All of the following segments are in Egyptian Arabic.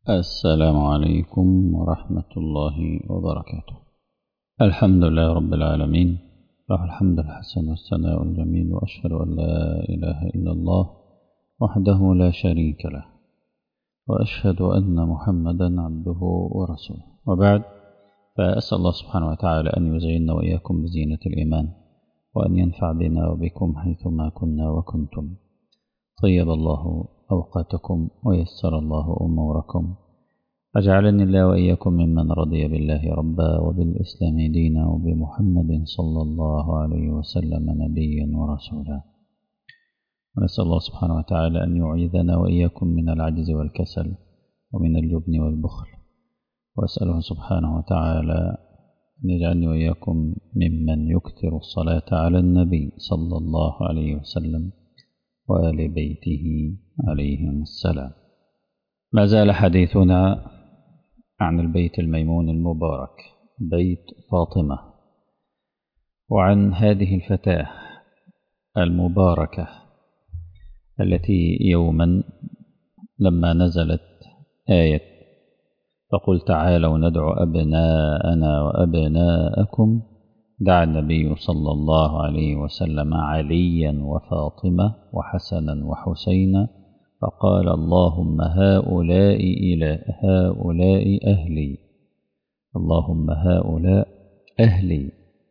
السلام عليكم ورحمة الله وبركاته الحمد لله رب العالمين له الحمد الحسن والثناء الجميل وأشهد أن لا إله إلا الله وحده لا شريك له وأشهد أن محمدا عبده ورسوله وبعد فأسأل الله سبحانه وتعالى أن يزيننا وإياكم بزينة الإيمان وأن ينفع بنا وبكم حيثما كنا وكنتم طيب الله أوقاتكم ويسر الله أموركم أجعلني الله وإياكم ممن رضي بالله ربا وبالإسلام دينا وبمحمد صلى الله عليه وسلم نبيا ورسولا ونسأل الله سبحانه وتعالى أن يعيذنا وإياكم من العجز والكسل ومن الجبن والبخل وأسأله سبحانه وتعالى أن يجعلني وإياكم ممن يكثر الصلاة على النبي صلى الله عليه وسلم وآل بيته عليهم السلام ما زال حديثنا عن البيت الميمون المبارك بيت فاطمة وعن هذه الفتاة المباركة التي يوما لما نزلت آية فقل تعالوا ندعو أبناءنا وأبناءكم دعا النبي صلى الله عليه وسلم عليا وفاطمة وحسنا وحسينا فقال اللهم هؤلاء إلى هؤلاء أهلي اللهم هؤلاء أهلي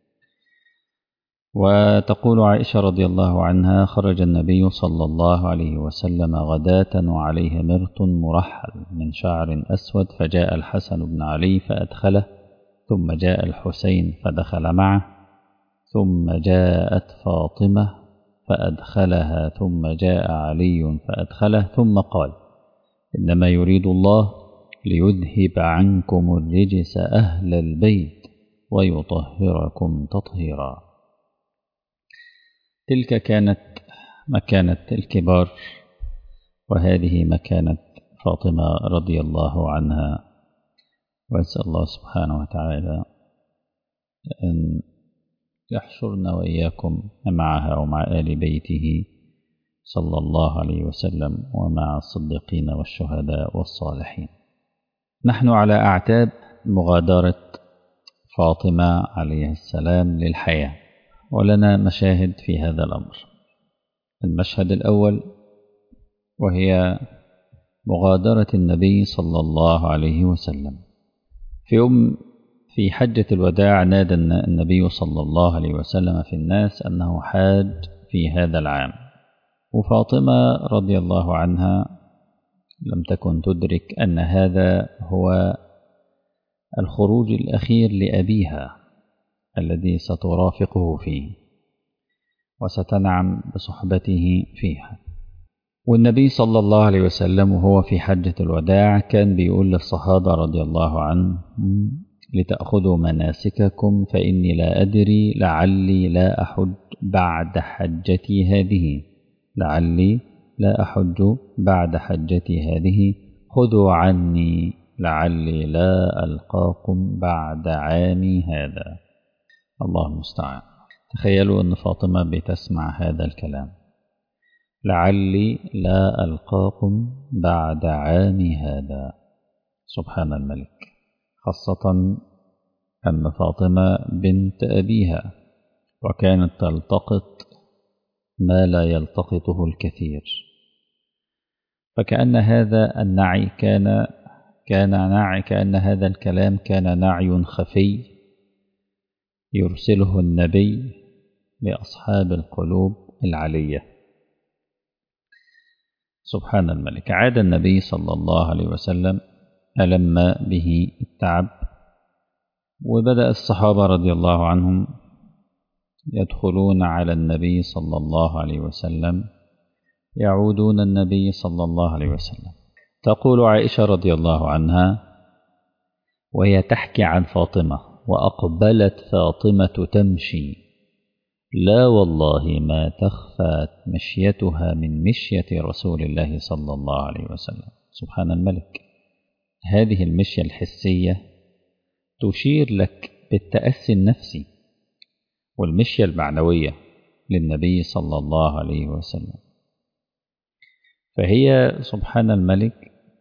وتقول عائشة رضي الله عنها خرج النبي صلى الله عليه وسلم غداة وعليه مرط مرحل من شعر أسود فجاء الحسن بن علي فأدخله ثم جاء الحسين فدخل معه ثم جاءت فاطمة فأدخلها ثم جاء علي فأدخله ثم قال إنما يريد الله ليذهب عنكم الرجس أهل البيت ويطهركم تطهيرا تلك كانت مكانة الكبار وهذه مكانة فاطمة رضي الله عنها وأسأل الله سبحانه وتعالى أن يحشرنا وإياكم معها ومع آل بيته صلى الله عليه وسلم ومع الصديقين والشهداء والصالحين نحن على أعتاب مغادرة فاطمة عليه السلام للحياة ولنا مشاهد في هذا الأمر المشهد الأول وهي مغادرة النبي صلى الله عليه وسلم في يوم في حجة الوداع نادى النبي صلى الله عليه وسلم في الناس أنه حاج في هذا العام وفاطمة رضي الله عنها لم تكن تدرك أن هذا هو الخروج الأخير لأبيها الذي سترافقه فيه وستنعم بصحبته فيها والنبي صلى الله عليه وسلم وهو في حجة الوداع كان بيقول للصحابة رضي الله عنهم لتأخذوا مناسككم فإني لا أدري لعلي لا أحج بعد حجتي هذه لعلي لا أحج بعد حجتي هذه خذوا عني لعلي لا ألقاكم بعد عامي هذا الله المستعان تخيلوا أن فاطمة بتسمع هذا الكلام لعلي لا ألقاكم بعد عامي هذا سبحان الملك خاصة أن فاطمة بنت أبيها وكانت تلتقط ما لا يلتقطه الكثير فكأن هذا النعي كان كان نعي كأن هذا الكلام كان نعي خفي يرسله النبي لأصحاب القلوب العلية سبحان الملك عاد النبي صلى الله عليه وسلم ألم به التعب وبدأ الصحابة رضي الله عنهم يدخلون على النبي صلى الله عليه وسلم يعودون النبي صلى الله عليه وسلم تقول عائشة رضي الله عنها وهي تحكي عن فاطمة وأقبلت فاطمة تمشي لا والله ما تخفى مشيتها من مشية رسول الله صلى الله عليه وسلم سبحان الملك هذه المشية الحسية تشير لك بالتأسي النفسي والمشية المعنوية للنبي صلى الله عليه وسلم فهي سبحان الملك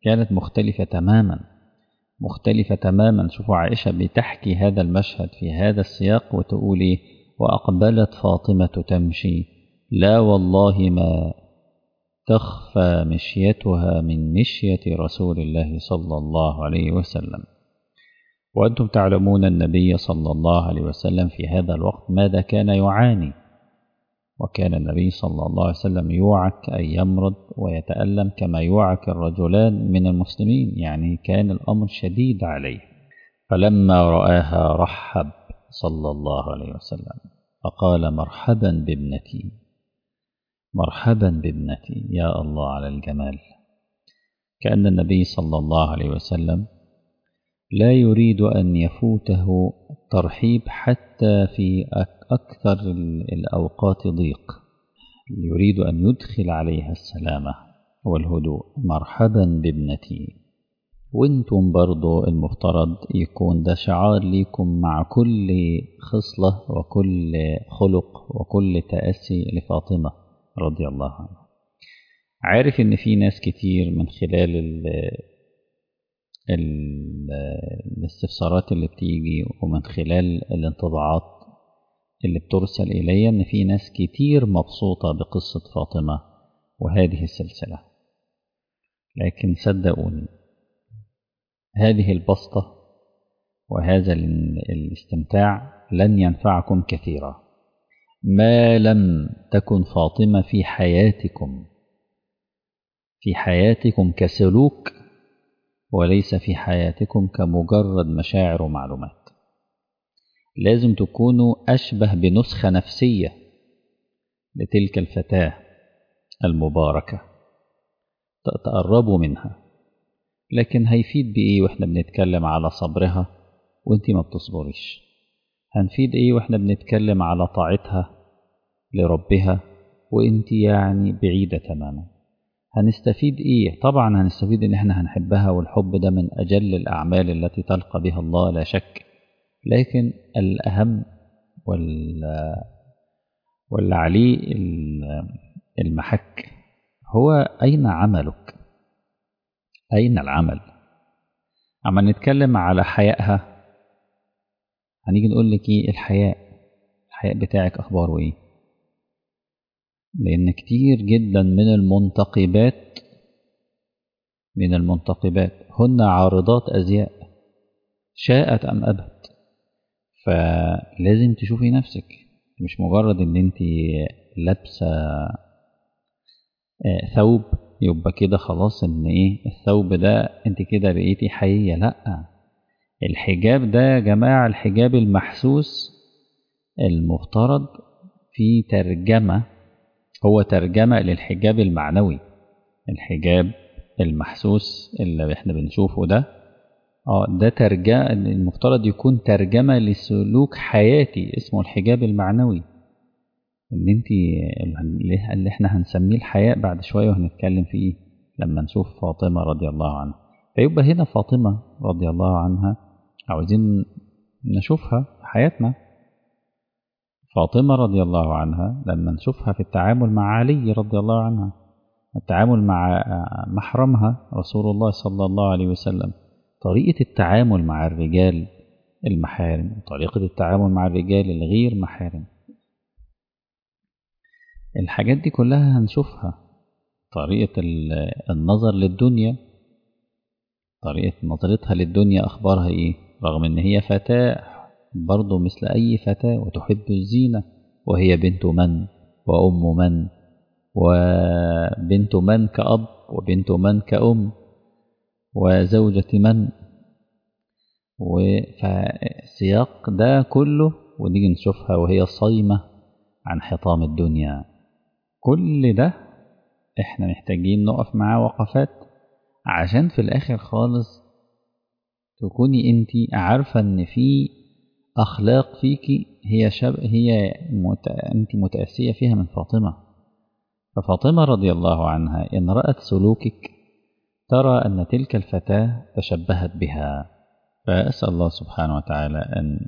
كانت مختلفة تماما مختلفة تماما شوفوا عائشة بتحكي هذا المشهد في هذا السياق وتقولي وأقبلت فاطمة تمشي لا والله ما تخفى مشيتها من مشية رسول الله صلى الله عليه وسلم وأنتم تعلمون النبي صلى الله عليه وسلم في هذا الوقت ماذا كان يعاني وكان النبي صلى الله عليه وسلم يوعك أن يمرض ويتألم كما يوعك الرجلان من المسلمين يعني كان الأمر شديد عليه فلما رآها رحب صلى الله عليه وسلم فقال مرحبا بابنتي مرحبا بابنتي يا الله على الجمال كأن النبي صلى الله عليه وسلم لا يريد أن يفوته ترحيب حتى في أكثر الأوقات ضيق يريد أن يدخل عليها السلامة والهدوء مرحبا بابنتي وانتم برضو المفترض يكون ده شعار ليكم مع كل خصلة وكل خلق وكل تأسي لفاطمة رضي الله عنها عارف ان في ناس كتير من خلال ال ال الاستفسارات اللي بتيجي ومن خلال الانطباعات اللي بترسل إلي إن في ناس كتير مبسوطة بقصة فاطمة وهذه السلسلة لكن صدقوني هذه البسطة وهذا الاستمتاع لن ينفعكم كثيرا ما لم تكن فاطمة في حياتكم في حياتكم كسلوك وليس في حياتكم كمجرد مشاعر ومعلومات لازم تكونوا أشبه بنسخة نفسية لتلك الفتاة المباركة تقربوا منها لكن هيفيد بإيه وإحنا بنتكلم على صبرها وإنتي ما بتصبريش هنفيد إيه وإحنا بنتكلم على طاعتها لربها وإنتي يعني بعيدة تماما هنستفيد إيه طبعا هنستفيد إن إحنا هنحبها والحب ده من أجل الأعمال التي تلقى بها الله لا شك لكن الأهم وال واللي عليه المحك هو أين عملك أين العمل أما نتكلم على حيائها هنيجي نقول لك إيه الحياء الحياء بتاعك أخباره إيه لأن كتير جدا من المنتقبات من المنتقبات هن عارضات أزياء شاءت أم أبت فلازم تشوفي نفسك مش مجرد ان انت لابسه ثوب يبقى كده خلاص ان ايه الثوب ده انت كده بقيتي حقيقيه لا الحجاب ده يا جماعه الحجاب المحسوس المفترض في ترجمه هو ترجمه للحجاب المعنوي الحجاب المحسوس اللي احنا بنشوفه ده اه ده ترجمة المفترض يكون ترجمة لسلوك حياتي اسمه الحجاب المعنوي ان انت اللي احنا هنسميه الحياء بعد شوية وهنتكلم فيه لما نشوف فاطمة رضي الله عنها فيبقى هنا فاطمة رضي الله عنها عاوزين نشوفها في حياتنا فاطمة رضي الله عنها لما نشوفها في التعامل مع علي رضي الله عنها التعامل مع محرمها رسول الله صلى الله عليه وسلم طريقة التعامل مع الرجال المحارم وطريقة التعامل مع الرجال الغير محارم الحاجات دي كلها هنشوفها طريقة النظر للدنيا طريقة نظرتها للدنيا أخبارها إيه رغم إن هي فتاة برضه مثل أي فتاة وتحب الزينة وهي بنت من وأم من وبنت من كأب وبنت من كأم وزوجة من وفالسياق ده كله ونيجي نشوفها وهي صايمة عن حطام الدنيا كل ده احنا محتاجين نقف معاه وقفات عشان في الاخر خالص تكوني انت عارفة ان في اخلاق فيكي هي شب هي مت... انت متأسية فيها من فاطمة ففاطمة رضي الله عنها ان رأت سلوكك ترى أن تلك الفتاة تشبهت بها فأسأل الله سبحانه وتعالى أن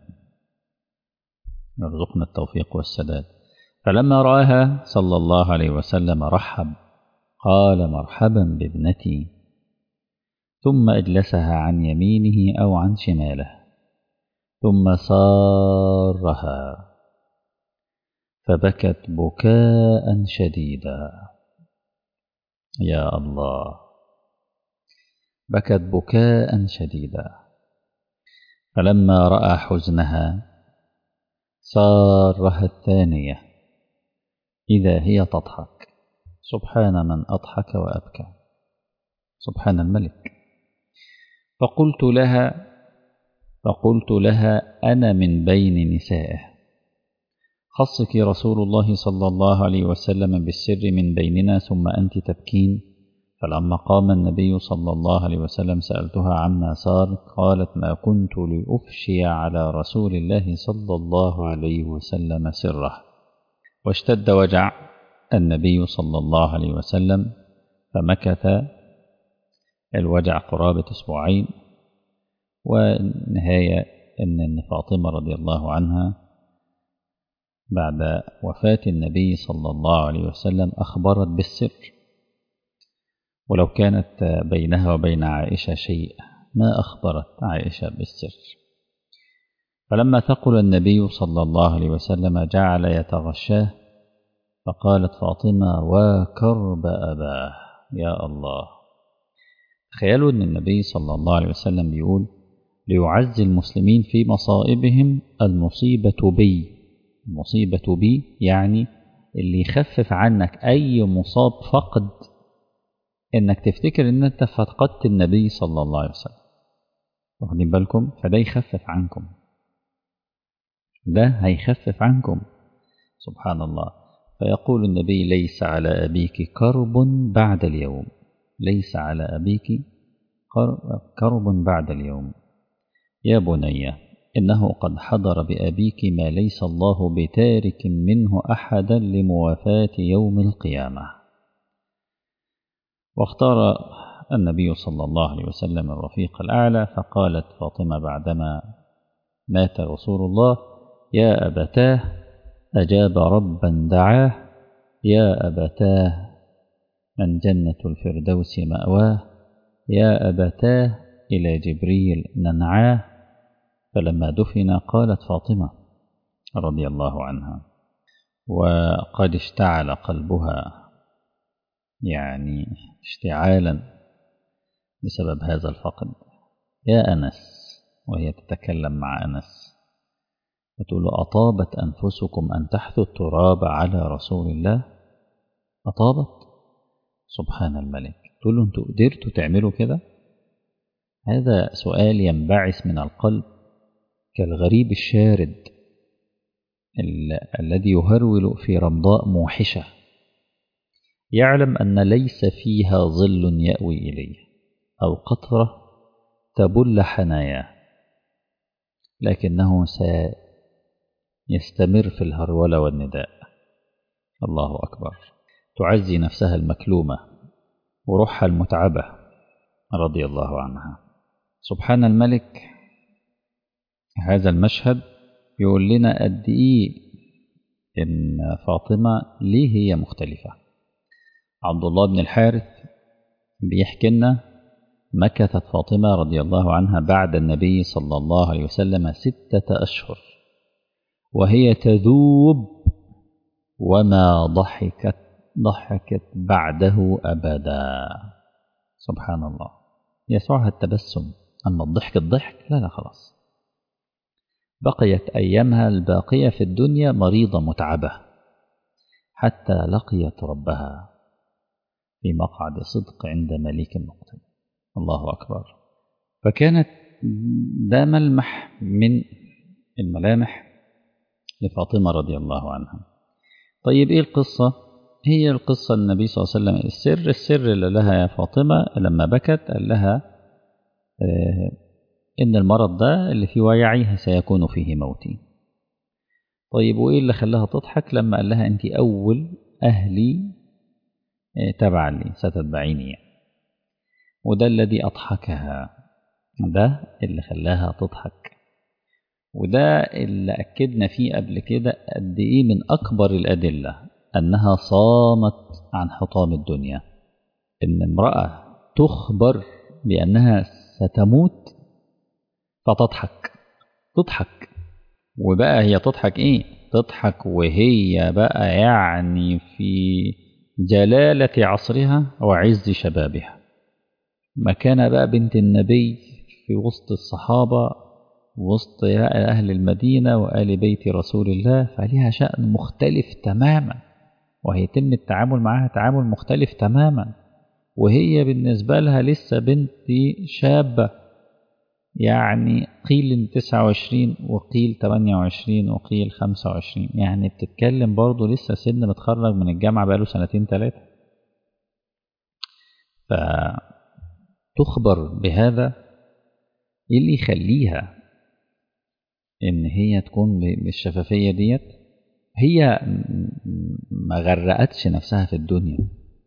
يرزقنا التوفيق والسداد فلما رآها صلى الله عليه وسلم رحب قال مرحبا بابنتي ثم أجلسها عن يمينه أو عن شماله ثم سارها فبكت بكاء شديدا يا الله بكت بكاء شديدا فلما رأى حزنها سارها الثانية إذا هي تضحك سبحان من أضحك وأبكى سبحان الملك فقلت لها فقلت لها أنا من بين نسائه خصك رسول الله صلى الله عليه وسلم بالسر من بيننا ثم أنت تبكين فلما قام النبي صلى الله عليه وسلم سألتها عما صار قالت ما كنت لأفشي على رسول الله صلى الله عليه وسلم سره واشتد وجع النبي صلى الله عليه وسلم فمكث الوجع قرابة أسبوعين والنهاية أن فاطمة رضي الله عنها بعد وفاة النبي صلى الله عليه وسلم أخبرت بالسر ولو كانت بينها وبين عائشة شيء ما أخبرت عائشة بالسر فلما ثقل النبي صلى الله عليه وسلم جعل يتغشاه فقالت فاطمة وكرب أباه يا الله تخيلوا أن النبي صلى الله عليه وسلم بيقول ليعزي المسلمين في مصائبهم المصيبة بي المصيبة بي يعني اللي يخفف عنك أي مصاب فقد إنك تفتكر إن أنت فقدت النبي صلى الله عليه وسلم واخدين بالكم فده يخفف عنكم ده هيخفف عنكم سبحان الله فيقول النبي ليس على أبيك كرب بعد اليوم ليس على أبيك كرب بعد اليوم يا بني إنه قد حضر بأبيك ما ليس الله بتارك منه أحدا لموافاة يوم القيامة واختار النبي صلى الله عليه وسلم الرفيق الأعلى فقالت فاطمة بعدما مات رسول الله يا أبتاه أجاب ربا دعاه يا أبتاه من جنة الفردوس مأواه يا أبتاه إلى جبريل ننعاه فلما دفن قالت فاطمة رضي الله عنها وقد اشتعل قلبها يعني اشتعالا بسبب هذا الفقد يا أنس وهي تتكلم مع أنس وتقول له أطابت أنفسكم أن تحثوا التراب على رسول الله أطابت سبحان الملك تقول له أنتوا قدرتوا تعملوا كده هذا سؤال ينبعث من القلب كالغريب الشارد ال الذي يهرول في رمضاء موحشة يعلم أن ليس فيها ظل يأوي إليه أو قطرة تبل حناياه لكنه سيستمر في الهرولة والنداء الله أكبر تعزي نفسها المكلومة وروحها المتعبة رضي الله عنها سبحان الملك هذا المشهد يقول لنا قد إيه إن فاطمة ليه هي مختلفة عبد الله بن الحارث بيحكي لنا مكثت فاطمة رضي الله عنها بعد النبي صلى الله عليه وسلم ستة أشهر وهي تذوب وما ضحكت ضحكت بعده أبدا سبحان الله يسوعها التبسم أما الضحك الضحك لا لا خلاص بقيت أيامها الباقية في الدنيا مريضة متعبة حتى لقيت ربها في مقعد صدق عند مليك مقتدر الله أكبر فكانت ده ملمح من الملامح لفاطمة رضي الله عنها طيب إيه القصة؟ هي القصة النبي صلى الله عليه وسلم السر السر اللي لها يا فاطمة لما بكت قال لها آه إن المرض ده اللي في ويعي سيكون فيه موتي طيب وإيه اللي خلاها تضحك لما قال لها أنت أول أهلي تبعا لي ستتبعيني وده الذي أضحكها ده اللي خلاها تضحك وده اللي أكدنا فيه قبل كده قد إيه من أكبر الأدلة أنها صامت عن حطام الدنيا إن امرأة تخبر بأنها ستموت فتضحك تضحك وبقى هي تضحك ايه تضحك وهي بقى يعني في جلالة عصرها وعز شبابها مكانة بقى بنت النبي في وسط الصحابة وسط أهل المدينة وآل بيت رسول الله فليها شأن مختلف تماما وهيتم التعامل معها تعامل مختلف تماما وهي بالنسبة لها لسه بنت شابة يعني قيل 29 وقيل 28 وقيل 25 يعني بتتكلم برضه لسه سن متخرج من الجامعة بقاله سنتين ثلاثة فتخبر بهذا ايه اللي يخليها ان هي تكون بالشفافية ديت هي ما غرقتش نفسها في الدنيا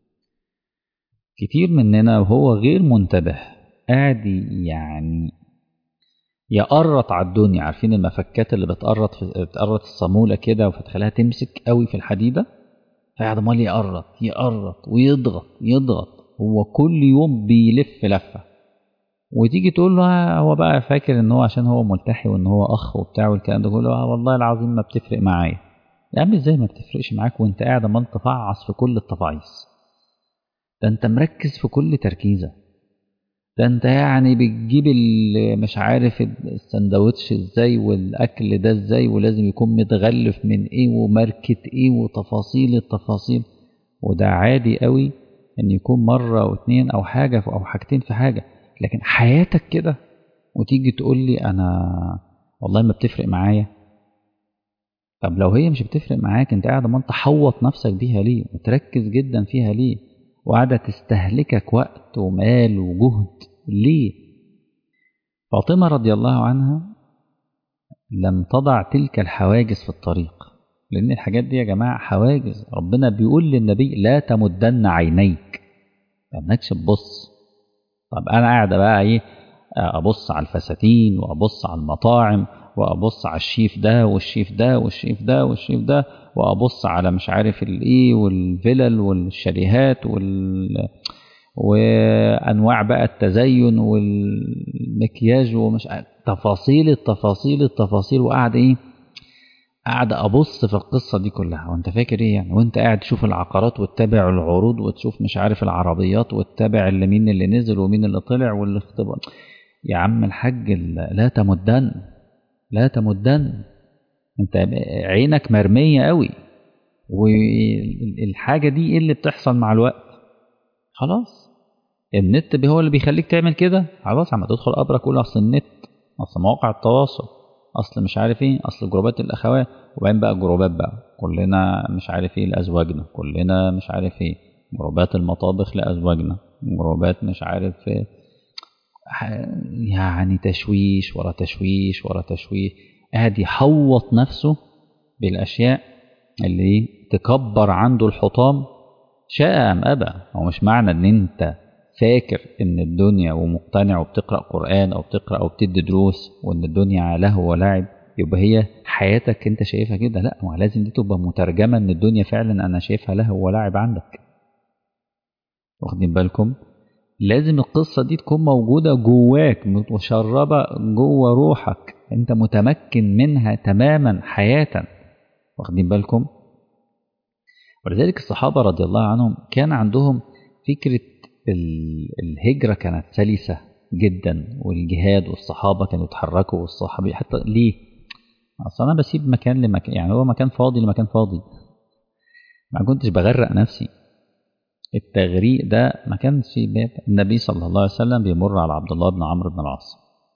كتير مننا وهو غير منتبه قاعد يعني يقرط على الدنيا عارفين المفكات اللي بتقرط في بتقرط الصاموله كده وفتخليها تمسك قوي في الحديده فقاعد عمال يقرط يقرط ويضغط يضغط هو كل يوم بيلف لفه وتيجي تقول له هو بقى فاكر ان هو عشان هو ملتحي وان هو اخ وبتاع والكلام ده كله والله العظيم ما بتفرق معايا يا عم ازاي ما بتفرقش معاك وانت قاعد عمال تفعص في كل التفاعيص ده انت مركز في كل تركيزه ده انت يعني بتجيب مش عارف السندوتش ازاي والاكل ده ازاي ولازم يكون متغلف من ايه وماركة ايه وتفاصيل التفاصيل وده عادي قوي ان يكون مرة او اتنين او حاجة او حاجتين في حاجة لكن حياتك كده وتيجي تقول لي انا والله ما بتفرق معايا طب لو هي مش بتفرق معاك انت قاعد ما تحوط نفسك بيها ليه وتركز جدا فيها ليه وقاعدة تستهلكك وقت ومال وجهد ليه فاطمة رضي الله عنها لم تضع تلك الحواجز في الطريق لأن الحاجات دي يا جماعة حواجز ربنا بيقول للنبي لا تمدن عينيك ما تبص طب أنا قاعدة بقى إيه أبص على الفساتين وأبص على المطاعم وأبص على الشيف ده والشيف ده والشيف ده والشيف ده وأبص على مش عارف الإيه والفلل والشاليهات وال وانواع بقى التزين والمكياج ومش تفاصيل التفاصيل التفاصيل وقاعد ايه قاعد ابص في القصه دي كلها وانت فاكر ايه يعني وانت قاعد تشوف العقارات وتتابع العروض وتشوف مش عارف العربيات وتتابع اللي مين اللي نزل ومين اللي طلع واللي اختبر يا عم الحاج لا تمدن لا تمدن انت عينك مرميه قوي والحاجه دي ايه اللي بتحصل مع الوقت خلاص النت هو اللي بيخليك تعمل كده خلاص عم تدخل قبرك قول اصل النت اصل مواقع التواصل اصل مش عارف ايه اصل جروبات الاخوات وبعدين بقى جروبات بقى كلنا مش عارف ايه لازواجنا كلنا مش عارف ايه جروبات المطابخ لازواجنا جروبات مش عارف إيه يعني تشويش ورا تشويش ورا تشويش قاعد يحوط نفسه بالاشياء اللي تكبر عنده الحطام شاء ام ابى هو مش معنى ان انت فاكر ان الدنيا ومقتنع وبتقرا قران او بتقرا او بتدي دروس وان الدنيا لهو ولعب يبقى هي حياتك انت شايفها كده لا ما لازم دي تبقى مترجمه ان الدنيا فعلا انا شايفها لهو ولعب عندك واخدين بالكم لازم القصة دي تكون موجودة جواك مشربة جوه روحك انت متمكن منها تماما حياة واخدين بالكم ولذلك الصحابة رضي الله عنهم كان عندهم فكرة الهجرة كانت سلسة جدا والجهاد والصحابة كانوا يتحركوا والصحابة حتى ليه؟ أصل أنا بسيب مكان لمكان يعني هو مكان فاضي لمكان فاضي ما كنتش بغرق نفسي التغريق ده ما كانش النبي صلى الله عليه وسلم بيمر على عبد الله بن عمرو بن العاص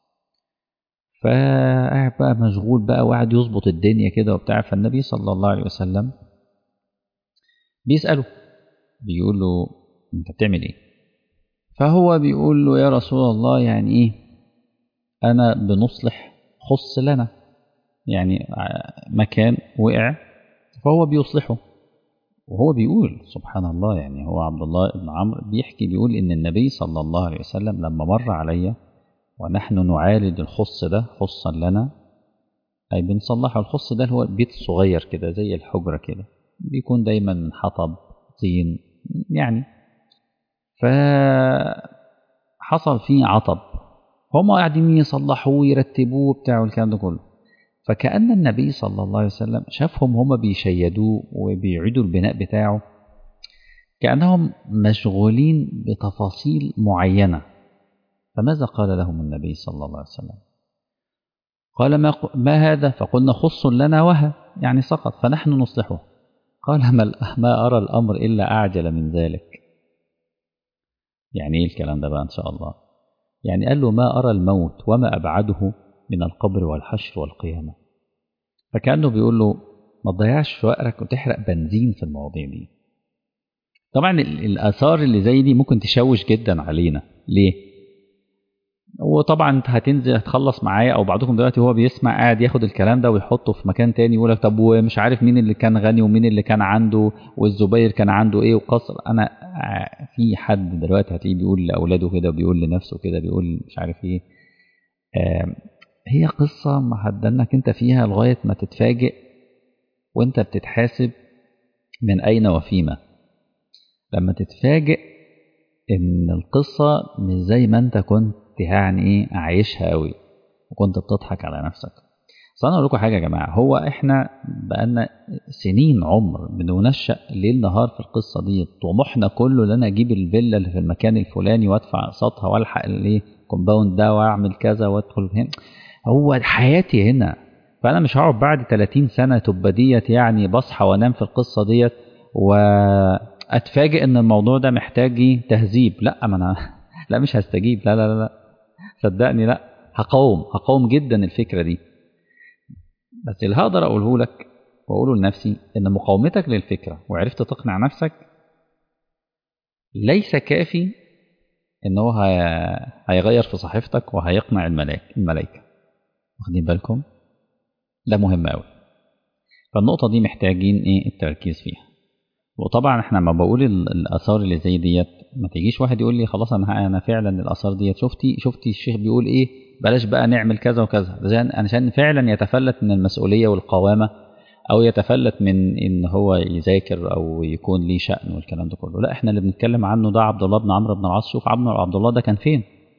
فقاعد بقى مشغول بقى وقاعد يظبط الدنيا كده وبتاع فالنبي صلى الله عليه وسلم بيسأله بيقول له انت بتعمل ايه فهو بيقول له يا رسول الله يعني ايه انا بنصلح خص لنا يعني مكان وقع فهو بيصلحه وهو بيقول سبحان الله يعني هو عبد الله بن عمرو بيحكي بيقول ان النبي صلى الله عليه وسلم لما مر علي ونحن نعالج الخص ده خصا لنا اي بنصلحه الخص ده هو بيت صغير كده زي الحجره كده بيكون دايما حطب طين يعني ف حصل فيه عطب هم قاعدين يصلحوه ويرتبوه بتاع الكلام ده كله فكأن النبي صلى الله عليه وسلم شافهم هم بيشيدوه وبيعيدوا البناء بتاعه كأنهم مشغولين بتفاصيل معينة فماذا قال لهم النبي صلى الله عليه وسلم قال ما, ما هذا فقلنا خص لنا وهى يعني سقط فنحن نصلحه قال ما, ما أرى الأمر إلا أعجل من ذلك يعني إيه الكلام ده بقى إن شاء الله يعني قال له ما أرى الموت وما أبعده من القبر والحشر والقيامة فكأنه بيقول له ما تضيعش وقتك وتحرق بنزين في المواضيع دي طبعا الآثار اللي زي دي ممكن تشوش جدا علينا ليه؟ وطبعا انت هتنزل هتخلص معايا او بعضكم دلوقتي هو بيسمع قاعد ياخد الكلام ده ويحطه في مكان تاني يقول لك طب ومش عارف مين اللي كان غني ومين اللي كان عنده والزبير كان عنده ايه وقصر انا في حد دلوقتي هتلاقيه بيقول لاولاده كده وبيقول لنفسه كده بيقول مش عارف ايه هي قصه محددنك انت فيها لغايه ما تتفاجئ وانت بتتحاسب من اين وفيما لما تتفاجئ ان القصه مش زي ما انت كنت يعني ايه عايشها قوي وكنت بتضحك على نفسك بس انا اقول لكم حاجه يا جماعه هو احنا بقالنا سنين عمر بننشأ ليل نهار في القصه دي طموحنا كله ان انا اجيب الفيلا اللي في المكان الفلاني وادفع اقساطها والحق الايه كومباوند ده واعمل كذا وادخل هنا هو حياتي هنا فانا مش هقعد بعد 30 سنه تبقى ديت يعني بصحى وانام في القصه ديت واتفاجئ ان الموضوع ده محتاج تهذيب لا ما انا لا مش هستجيب لا لا لا, لا. صدقني لا هقاوم هقاوم جدا الفكره دي بس اللي هقدر اقوله لك واقوله لنفسي ان مقاومتك للفكره وعرفت تقنع نفسك ليس كافي ان هو هيغير في صحيفتك وهيقنع الملاك الملائكه واخدين بالكم ده مهم قوي فالنقطه دي محتاجين ايه التركيز فيها وطبعا احنا لما بقول الاثار اللي زي ديت ما تجيش واحد يقول لي خلاص انا انا فعلا الاثار ديت شفتي شفتي الشيخ بيقول ايه بلاش بقى نعمل كذا وكذا عشان فعلا يتفلت من المسؤوليه والقوامه او يتفلت من ان هو يذاكر او يكون ليه شأن والكلام ده كله لا احنا اللي بنتكلم عنه ده عبد الله بن عمرو بن العاص شوف عبد الله ده كان فين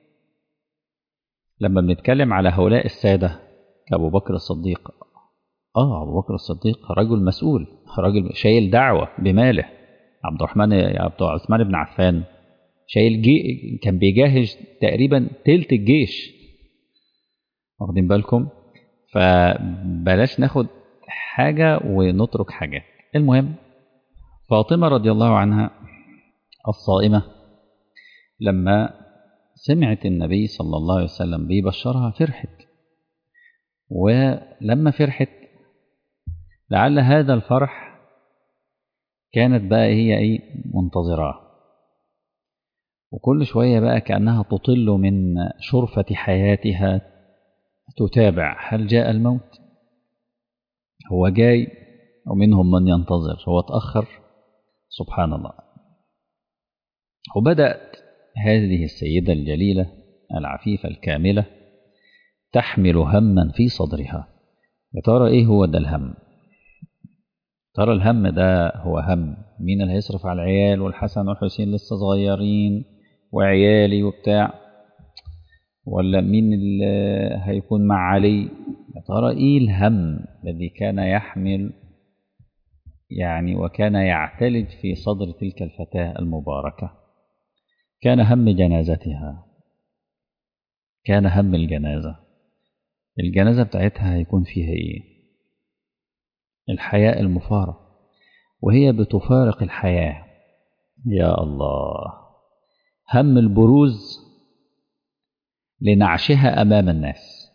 لما بنتكلم على هؤلاء الساده كابو بكر الصديق اه ابو بكر الصديق رجل مسؤول راجل شايل دعوه بماله عبد الرحمن عبد عثمان بن عفان شايل جي كان بيجهز تقريبا تلت الجيش واخدين بالكم فبلاش ناخد حاجة ونترك حاجات المهم فاطمة رضي الله عنها الصائمة لما سمعت النبي صلى الله عليه وسلم بيبشرها فرحت ولما فرحت لعل هذا الفرح كانت بقى هي ايه منتظراه وكل شوية بقى كأنها تطل من شرفة حياتها تتابع هل جاء الموت هو جاي ومنهم من ينتظر هو تأخر سبحان الله وبدأت هذه السيدة الجليلة العفيفة الكاملة تحمل هما في صدرها يا ترى ايه هو ده الهم ترى الهم ده هو هم مين اللي هيصرف على العيال والحسن والحسين لسه صغيرين وعيالي وبتاع ولا مين اللي هيكون مع علي يا ترى ايه الهم الذي كان يحمل يعني وكان يعتلج في صدر تلك الفتاة المباركة كان هم جنازتها كان هم الجنازة الجنازة بتاعتها هيكون فيها ايه الحياة المفارق وهي بتفارق الحياة يا الله هم البروز لنعشها أمام الناس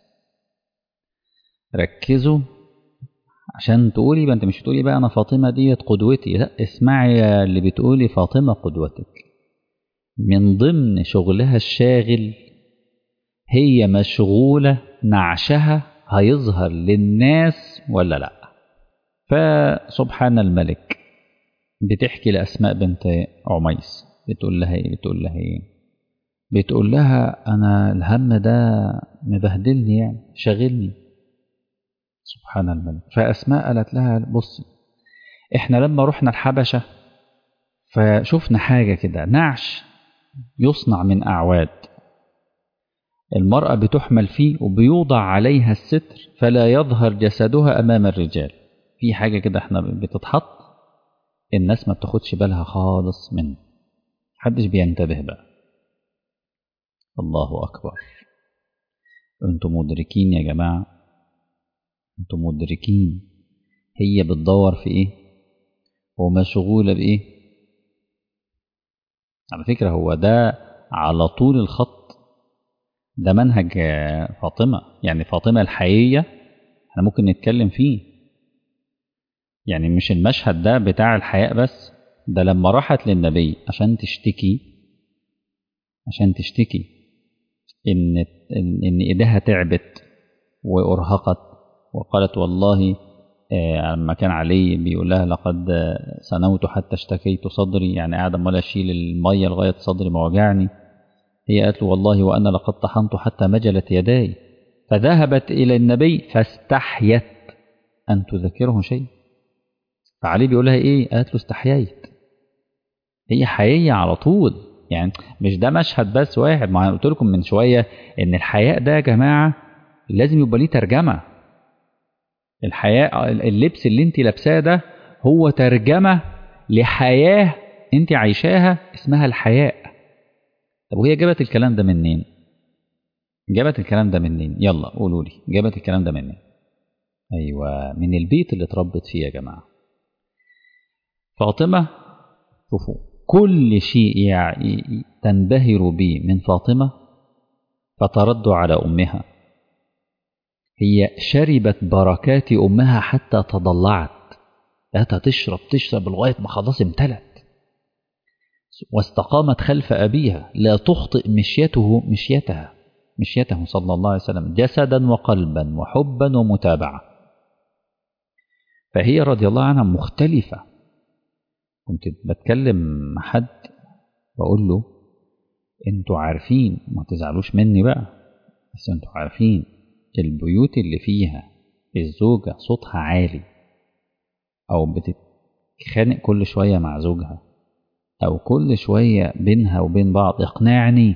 ركزوا عشان تقولي بقى انت مش بتقولي بقى انا فاطمه ديت قدوتي لا اسمعي اللي بتقولي فاطمه قدوتك من ضمن شغلها الشاغل هي مشغوله نعشها هيظهر للناس ولا لا فسبحان الملك بتحكي لأسماء بنت عميس بتقول لها ايه بتقول لها ايه بتقول لها انا الهم ده مبهدلني يعني شاغلني سبحان الملك فأسماء قالت لها بصي احنا لما رحنا الحبشة فشفنا حاجة كده نعش يصنع من أعواد المرأة بتحمل فيه وبيوضع عليها الستر فلا يظهر جسدها أمام الرجال في حاجة كده احنا بتتحط الناس ما بتاخدش بالها خالص منه محدش بينتبه بقى الله أكبر انتم مدركين يا جماعة انتم مدركين هي بتدور في ايه ومشغولة بايه على فكرة هو ده على طول الخط ده منهج فاطمة يعني فاطمة الحقيقية احنا ممكن نتكلم فيه يعني مش المشهد ده بتاع الحياء بس ده لما راحت للنبي عشان تشتكي عشان تشتكي ان ان ايديها تعبت وارهقت وقالت والله لما كان علي بيقول لها لقد سنوت حتى اشتكيت صدري يعني قاعد امال اشيل الميه لغايه صدري ما وجعني هي قالت له والله وانا لقد طحنت حتى مجلت يداي فذهبت الى النبي فاستحيت ان تذكره شيء فعلي بيقول لها ايه قالت له استحييت هي حقيقيه على طول يعني مش ده مشهد بس واحد ما قلت لكم من شويه ان الحياء ده يا جماعه لازم يبقى ليه ترجمه الحياء اللبس اللي انت لابساه ده هو ترجمه لحياه انت عايشاها اسمها الحياء طب وهي جابت الكلام ده منين جابت الكلام ده منين يلا قولوا لي جابت الكلام ده منين ايوه من البيت اللي اتربت فيه يا جماعه فاطمه شوفوا كل شيء يعني تنبهر به من فاطمه فترد على امها هي شربت بركات امها حتى تضلعت لقيتها تشرب تشرب لغايه ما خلاص امتلت واستقامت خلف أبيها لا تخطئ مشيته مشيتها مشيته صلى الله عليه وسلم جسدا وقلبا وحبا ومتابعة فهي رضي الله عنها مختلفة كنت بتكلم مع حد بقول له انتوا عارفين ما تزعلوش مني بقى بس انتوا عارفين البيوت اللي فيها الزوجة صوتها عالي أو بتتخانق كل شوية مع زوجها أو كل شوية بينها وبين بعض اقنعني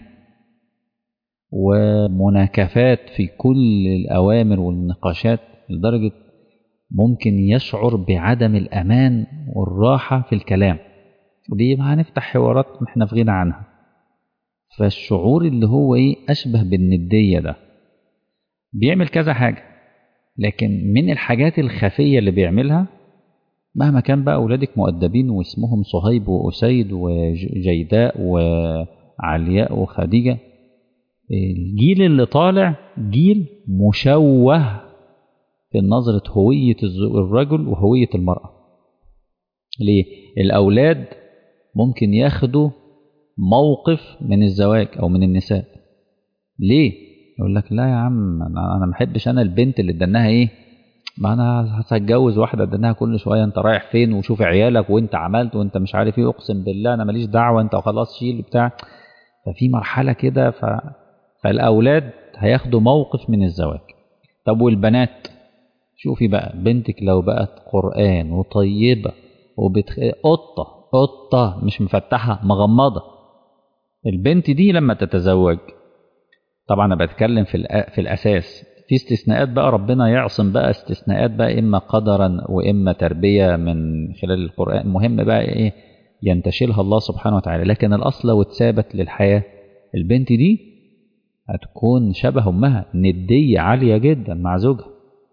ومناكفات في كل الأوامر والنقاشات لدرجة ممكن يشعر بعدم الأمان والراحة في الكلام ودي ما هنفتح حوارات احنا في غنى عنها فالشعور اللي هو ايه أشبه بالندية ده بيعمل كذا حاجة لكن من الحاجات الخفية اللي بيعملها مهما كان بقى أولادك مؤدبين واسمهم صهيب وأسيد وجيداء وعلياء وخديجة الجيل اللي طالع جيل مشوه في نظرة هوية الرجل وهوية المرأة ليه؟ الأولاد ممكن ياخدوا موقف من الزواج أو من النساء ليه؟ يقول لك لا يا عم أنا ما بحبش أنا البنت اللي ادناها إيه ما انا هتجوز واحده اديناها كل شويه انت رايح فين وشوف عيالك وانت عملت وانت مش عارف ايه اقسم بالله انا ماليش دعوه انت وخلاص شيل بتاع ففي مرحله كده ف... فالاولاد هياخدوا موقف من الزواج طب والبنات شوفي بقى بنتك لو بقت قران وطيبه وبتخ... قطه قطه مش مفتحه مغمضه البنت دي لما تتزوج طبعا انا بتكلم في الأ... في الاساس في استثناءات بقى ربنا يعصم بقى استثناءات بقى إما قدرا وإما تربية من خلال القرآن المهم بقى إيه ينتشلها الله سبحانه وتعالى لكن الأصل لو اتثابت للحياة البنت دي هتكون شبه أمها ندية عالية جدا مع زوجها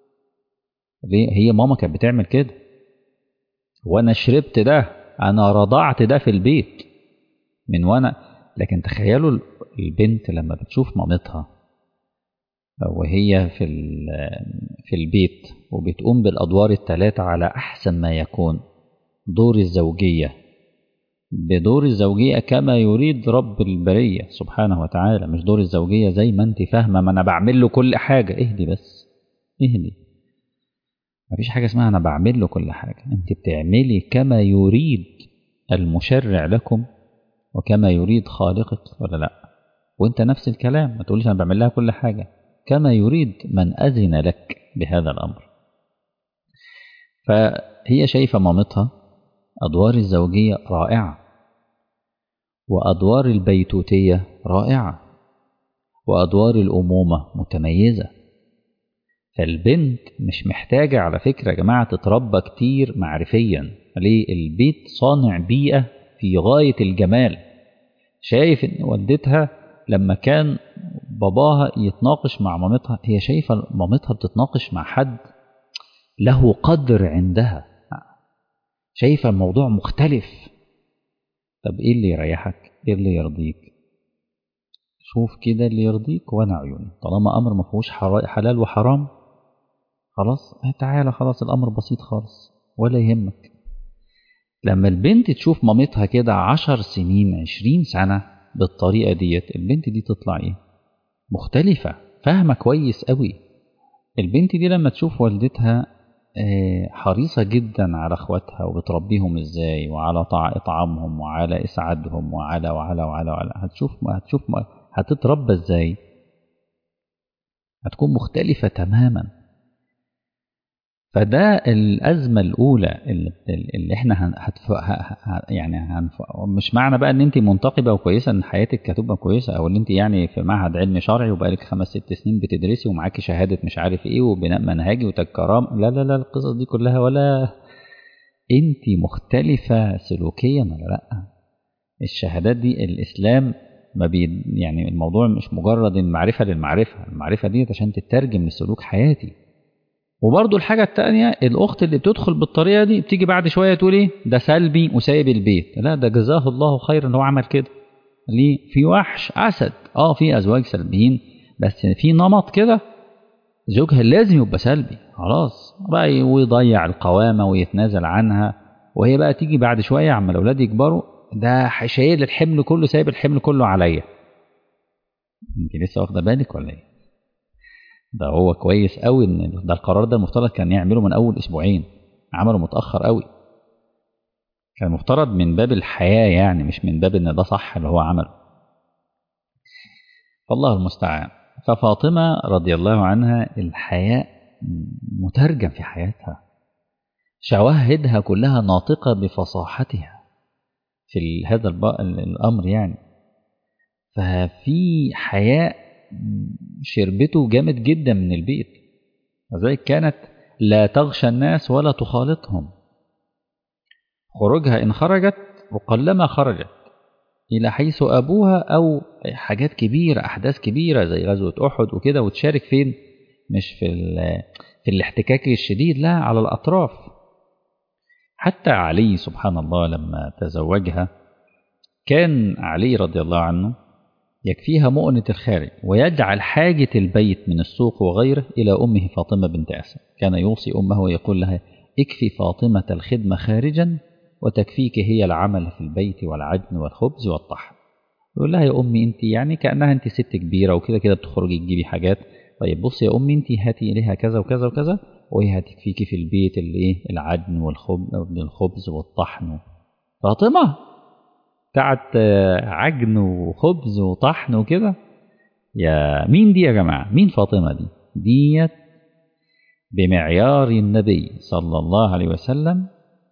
ليه هي ماما كانت بتعمل كده وأنا شربت ده أنا رضعت ده في البيت من وأنا لكن تخيلوا البنت لما بتشوف مامتها وهي في في البيت وبتقوم بالادوار الثلاثه على احسن ما يكون دور الزوجيه بدور الزوجيه كما يريد رب البريه سبحانه وتعالى مش دور الزوجيه زي ما انت فاهمه ما انا بعمل له كل حاجه اهدي بس اهدي مفيش حاجه اسمها انا بعمل له كل حاجه انت بتعملي كما يريد المشرع لكم وكما يريد خالقك ولا لا وانت نفس الكلام ما تقوليش انا بعمل لها كل حاجه كما يريد من أذن لك بهذا الأمر فهي شايفة مامتها أدوار الزوجية رائعة وأدوار البيتوتية رائعة وأدوار الأمومة متميزة فالبنت مش محتاجة على فكرة يا جماعة تتربى كتير معرفيا ليه البيت صانع بيئة في غاية الجمال شايف ان والدتها لما كان باباها يتناقش مع مامتها هي شايفة مامتها بتتناقش مع حد له قدر عندها شايفة الموضوع مختلف طب ايه اللي يريحك ايه اللي يرضيك شوف كده اللي يرضيك وانا عيوني طالما امر ما فيهوش حلال وحرام خلاص تعالى خلاص الامر بسيط خالص ولا يهمك لما البنت تشوف مامتها كده عشر سنين عشرين سنة بالطريقة ديت البنت دي تطلع ايه مختلفة فاهمة كويس قوي البنت دي لما تشوف والدتها حريصة جدا على اخواتها وبتربيهم ازاي وعلى اطعامهم وعلى اسعادهم وعلى وعلى وعلى, وعلى. هتشوف هتشوف هتتربى ازاي هتكون مختلفة تماما فده الأزمة الأولى اللي, اللي احنا هنف... يعني هنف... مش معنى بقى ان انت منتقبة وكويسة ان حياتك هتبقى كويسة او ان انت يعني في معهد علم شرعي وبقالك خمس ست سنين بتدرسي ومعاكي شهادة مش عارف ايه وبناء منهجي وتكرام لا لا لا القصص دي كلها ولا انت مختلفة سلوكيا ولا لا الشهادات دي الاسلام ما بي يعني الموضوع مش مجرد المعرفة للمعرفة المعرفة دي عشان تترجم لسلوك حياتي وبرضه الحاجة التانية الأخت اللي بتدخل بالطريقة دي بتيجي بعد شوية تقول إيه ده سلبي وسايب البيت لا ده جزاه الله خير إن هو عمل كده ليه في وحش أسد أه في أزواج سلبيين بس في نمط كده زوجها لازم يبقى سلبي خلاص بقى ويضيع القوامة ويتنازل عنها وهي بقى تيجي بعد شوية عما الأولاد يكبروا ده شايل الحمل كله سايب الحمل كله عليا انت لسه واخده بالك ولا ايه ده هو كويس قوي ان ده القرار ده المفترض كان يعمله من اول اسبوعين عمله متاخر قوي كان مفترض من باب الحياه يعني مش من باب ان ده صح اللي هو عمله فالله المستعان ففاطمه رضي الله عنها الحياء مترجم في حياتها شواهدها كلها ناطقه بفصاحتها في هذا الامر يعني ففي حياء شربته جامد جدا من البيت لذلك كانت لا تغشى الناس ولا تخالطهم خروجها إن خرجت وقلما خرجت إلى حيث أبوها أو حاجات كبيرة أحداث كبيرة زي غزوة أحد وكده وتشارك فين مش في, في الاحتكاك الشديد لا على الأطراف حتى علي سبحان الله لما تزوجها كان علي رضي الله عنه يكفيها مؤنة الخارج ويجعل حاجة البيت من السوق وغيره إلى أمه فاطمة بنت أسد كان يوصي أمه ويقول لها اكفي فاطمة الخدمة خارجا وتكفيك هي العمل في البيت والعجن والخبز والطحن يقول لها يا أمي أنت يعني كأنها أنت ست كبيرة وكده كده بتخرجي تجيبي حاجات طيب بصي يا أمي أنت هاتي لها كذا وكذا وكذا وهي هتكفيكي في البيت الايه العجن والخبز والطحن فاطمة بتاعت عجن وخبز وطحن وكده يا مين دي يا جماعة مين فاطمة دي ديت بمعيار النبي صلى الله عليه وسلم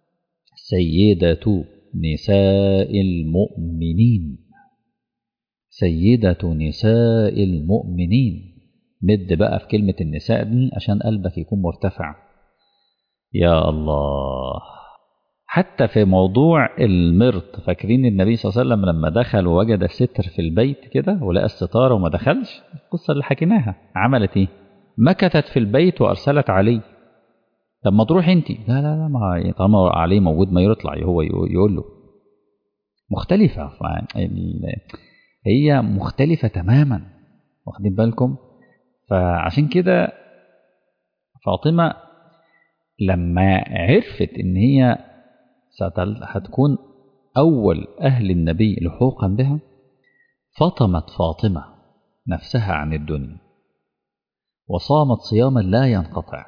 سيدة نساء المؤمنين سيدة نساء المؤمنين مد بقى في كلمة النساء دي عشان قلبك يكون مرتفع يا الله حتى في موضوع المرط فاكرين النبي صلى الله عليه وسلم لما دخل ووجد ستر في البيت كده ولقى الستاره وما دخلش القصه اللي حكيناها عملت ايه؟ مكثت في البيت وارسلت علي طب ما تروح انت لا لا لا ما طالما علي موجود ما يطلع هو يقول له مختلفة هي مختلفة تماما واخدين بالكم فعشان كده فاطمة لما عرفت ان هي هتكون أول أهل النبي لحوقا بها فطمت فاطمة نفسها عن الدنيا وصامت صياما لا ينقطع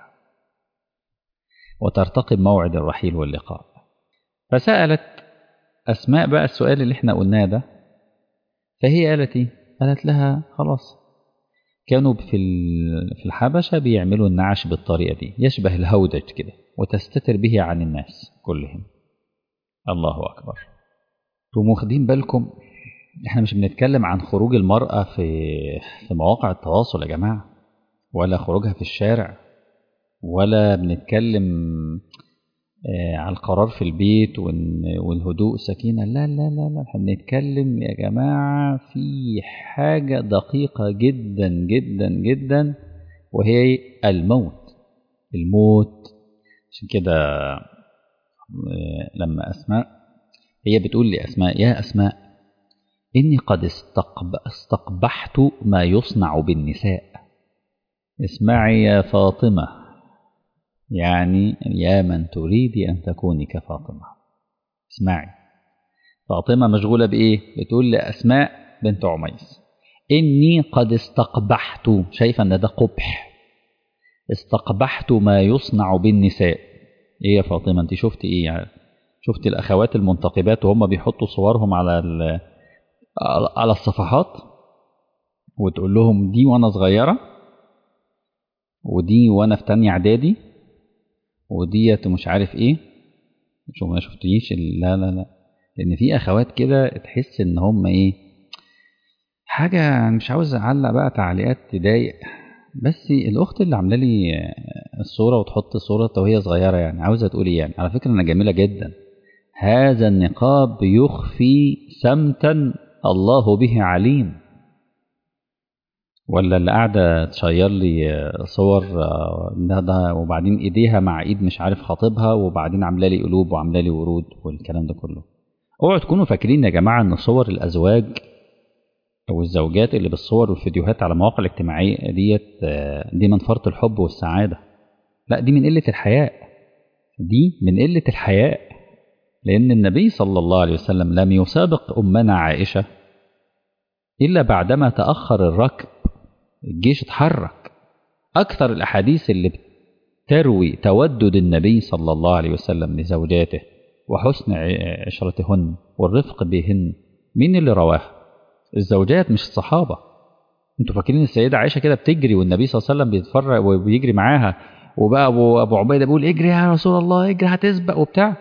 وترتقب موعد الرحيل واللقاء فسألت أسماء بقى السؤال اللي احنا قلناه ده فهي قالت ايه؟ قالت لها خلاص كانوا في في الحبشة بيعملوا النعش بالطريقة دي يشبه الهودج كده وتستتر به عن الناس كلهم الله أكبر انتم واخدين بالكم احنا مش بنتكلم عن خروج المرأة في في مواقع التواصل يا جماعة ولا خروجها في الشارع ولا بنتكلم آه، على القرار في البيت وإن- والهدوء والسكينة لا لا لا لا احنا بنتكلم يا جماعة في حاجة دقيقة جدا جدا جدا وهي الموت الموت عشان كده آه، لما أسماء هي بتقول لأسماء يا أسماء إني قد استقب استقبحت ما يصنع بالنساء اسمعي يا فاطمة يعني يا من تريدي أن تكوني كفاطمة اسمعي فاطمة مشغولة بإيه؟ بتقول لأسماء بنت عميس إني قد استقبحت شايفة أن ده قبح استقبحت ما يصنع بالنساء إيه يا فاطمة أنت شفت إيه يعني شفت الأخوات المنتقبات وهم بيحطوا صورهم على ال- على الصفحات وتقول لهم دي وأنا صغيرة ودي وأنا في تانية إعدادي وديت مش عارف إيه شوف ما شفتيش ال- لا لا لا لأن في أخوات كده تحس إن هم إيه حاجة مش عاوز أعلق بقى تعليقات تضايق بس الأخت اللي عاملة لي الصورة وتحط صورة وهي صغيرة يعني عاوزة تقول إيه يعني على فكرة أنا جميلة جدا هذا النقاب يخفي سمتا الله به عليم ولا اللي قاعدة تشير لي صور آه، ده ده وبعدين ايديها مع ايد مش عارف خاطبها وبعدين عاملة لي قلوب وعاملة لي ورود والكلام ده كله اوعوا تكونوا فاكرين يا جماعة ان صور الازواج او الزوجات اللي بالصور والفيديوهات على المواقع الاجتماعية ديت آه، دي من فرط الحب والسعادة لا دي من قلة الحياء دي من قلة الحياء لأن النبي صلى الله عليه وسلم لم يسابق أمنا عائشة إلا بعدما تأخر الركب الجيش اتحرك أكثر الأحاديث اللي بتروي تودد النبي صلى الله عليه وسلم لزوجاته وحسن ع- عشرتهن والرفق بهن مين اللي رواها الزوجات مش الصحابة انتوا فاكرين السيدة عائشة كده بتجري والنبي صلى الله عليه وسلم بيتفرج وبيجري معاها وبقى أبو, أبو عبيدة بيقول اجري يا رسول الله اجري هتسبق وبتاع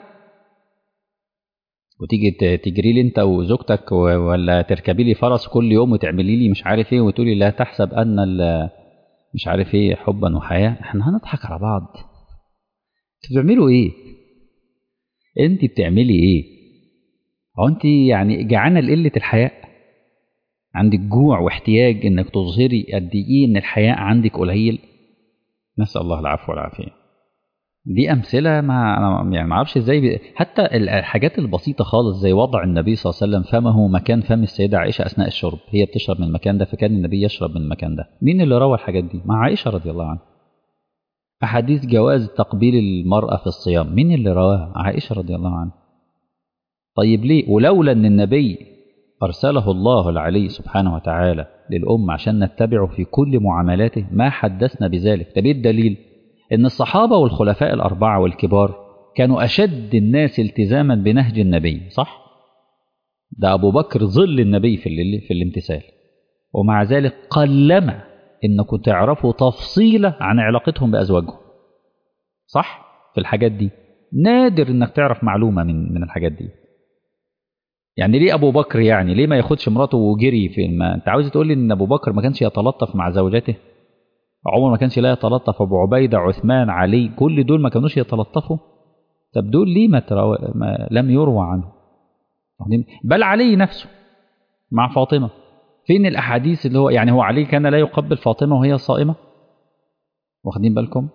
وتيجي ت- تجري لي انت وزوجتك و- ولا تركبي لي فرس كل يوم وتعملي لي مش عارف ايه وتقولي لا تحسب ان ال- مش عارف ايه حبا وحياه احنا هنضحك على بعض انتوا بتعملوا ايه انت بتعملي ايه هو انت يعني جعانه لقله الحياء عندك جوع واحتياج انك تظهري قد ايه ان الحياء عندك قليل نسال الله العفو والعافيه دي امثله ما أنا يعني ما اعرفش ازاي ب... حتى الحاجات البسيطه خالص زي وضع النبي صلى الله عليه وسلم فمه مكان فم السيده عائشه اثناء الشرب هي بتشرب من المكان ده فكان النبي يشرب من المكان ده مين اللي روى الحاجات دي مع عائشه رضي الله عنها احاديث جواز تقبيل المراه في الصيام مين اللي رواها عائشه رضي الله عنها طيب ليه ولولا ان النبي ارسله الله العلي سبحانه وتعالى للامه عشان نتبعه في كل معاملاته ما حدثنا بذلك ده ايه الدليل ان الصحابه والخلفاء الاربعه والكبار كانوا اشد الناس التزاما بنهج النبي صح ده ابو بكر ظل النبي في ال- في الامتثال ومع ذلك قلما انكم تعرفوا تفصيله عن علاقتهم بازواجهم صح في الحاجات دي نادر انك تعرف معلومه من من الحاجات دي يعني ليه ابو بكر يعني ليه ما ياخدش مراته وجري في ما انت عاوز تقول لي ان ابو بكر ما كانش يتلطف مع زوجاته عمر ما كانش لا يتلطف ابو عبيده عثمان علي كل دول ما كانوش يتلطفوا طب دول ليه ما, ترو... ما لم يروى عنه واخدين؟ بل علي نفسه مع فاطمه فين الاحاديث اللي هو يعني هو علي كان لا يقبل فاطمه وهي صائمه واخدين بالكم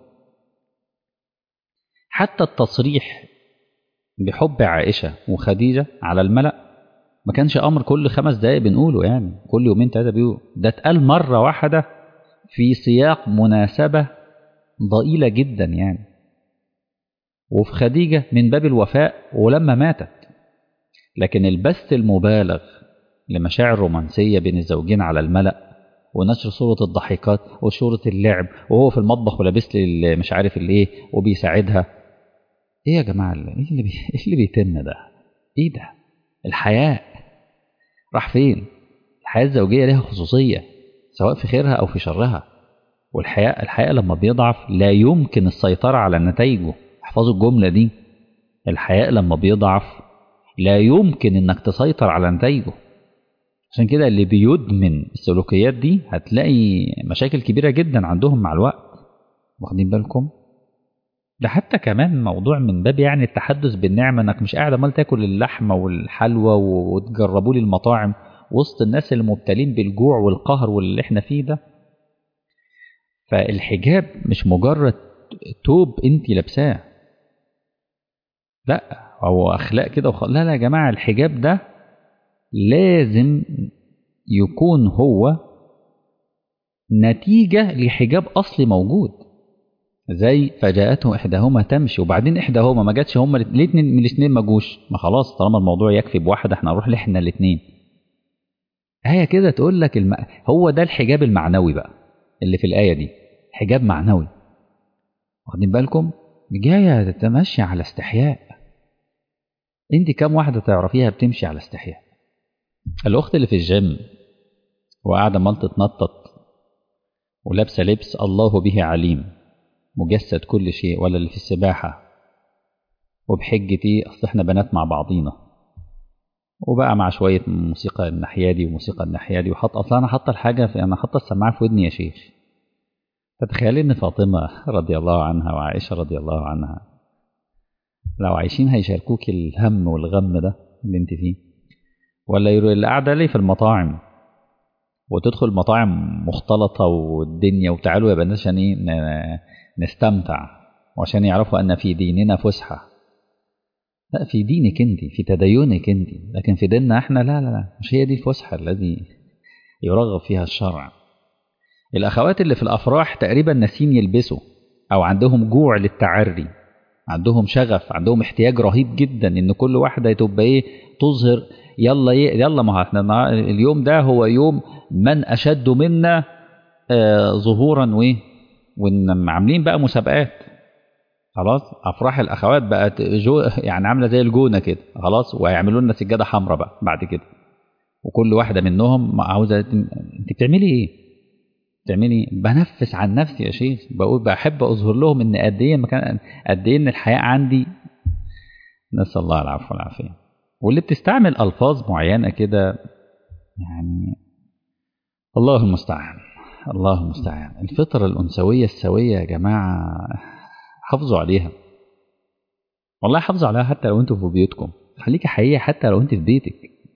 حتى التصريح بحب عائشه وخديجه على الملأ ما كانش امر كل خمس دقائق بنقوله يعني كل يومين ثلاثه بيقول ده اتقال مره واحده في سياق مناسبه ضئيله جدا يعني وفي خديجه من باب الوفاء ولما ماتت لكن البث المبالغ لمشاعر رومانسيه بين الزوجين على الملأ ونشر صورة الضحكات وصورة اللعب وهو في المطبخ ولابس لي مش عارف الايه وبيساعدها ايه يا جماعه اللي- ايه اللي بي... ايه اللي بيتم ده؟ ايه ده؟ الحياء راح فين؟ الحياة الزوجية لها خصوصية سواء في خيرها أو في شرها والحياء الحياء لما بيضعف لا يمكن السيطرة على نتائجه احفظوا الجملة دي الحياء لما بيضعف لا يمكن انك تسيطر على نتائجه عشان كده اللي بيدمن السلوكيات دي هتلاقي مشاكل كبيرة جدا عندهم مع الوقت واخدين بالكم ده حتى كمان موضوع من باب يعني التحدث بالنعمة انك مش قاعد عمال تاكل اللحمة والحلوى وتجربوا لي المطاعم وسط الناس اللي مبتلين بالجوع والقهر واللي احنا فيه ده فالحجاب مش مجرد توب انت لابساه لا هو اخلاق كده وخ... لا لا يا جماعه الحجاب ده لازم يكون هو نتيجه لحجاب اصلي موجود زي فجاءته احداهما تمشي وبعدين احداهما ما جاتش هما الاثنين من الاثنين ما جوش ما خلاص طالما الموضوع يكفي بواحده احنا نروح لاحنا الاثنين آية كده تقول لك الم... هو ده الحجاب المعنوي بقى اللي في الآية دي حجاب معنوي واخدين بالكم جاية تتمشي على استحياء انت كم واحدة تعرفيها بتمشي على استحياء الأخت اللي في الجيم وقاعدة مال تتنطط ولابسة لبس الله به عليم مجسد كل شيء ولا اللي في السباحة وبحجة ايه أصل احنا بنات مع بعضينا وبقى مع شوية موسيقى الناحية دي وموسيقى الناحية دي وحط أصلا أنا حاطة الحاجة في أنا حاطة السماعة في ودني يا شيخ فتخيلي إن فاطمة رضي الله عنها وعائشة رضي الله عنها لو عايشين هيشاركوك الهم والغم ده اللي انت فيه ولا يرو اللي قاعدة لي في المطاعم وتدخل مطاعم مختلطة والدنيا وتعالوا يا بنات عشان ايه نستمتع وعشان يعرفوا أن في ديننا فسحة لا في دينك انت في تدينك انت لكن في ديننا احنا لا لا لا مش هي دي الفسحة الذي يرغب فيها الشرع الأخوات اللي في الأفراح تقريبا ناسين يلبسوا أو عندهم جوع للتعري عندهم شغف عندهم احتياج رهيب جدا ان كل واحدة تبقى ايه تظهر يلا ايه يلا ما احنا اليوم ده هو يوم من اشد منا آه ظهورا وايه وان عاملين بقى مسابقات خلاص افراح الاخوات بقت جو يعني عامله زي الجونه كده خلاص وهيعملوا لنا سجاده حمراء بقى بعد كده وكل واحده منهم عاوزه انت بتعملي ايه؟ بتعملي بنفس عن نفسي يا شيخ بقول بحب اظهر لهم ان قد ايه مكان قد ايه ان الحياه عندي نسال الله العفو والعافيه واللي بتستعمل الفاظ معينه كده يعني الله المستعان الله المستعان الفطره الانثويه السويه يا جماعه حافظوا عليها والله حافظوا عليها حتى لو انتوا في بيوتكم خليكي حقيقية حتى لو انت في بيتك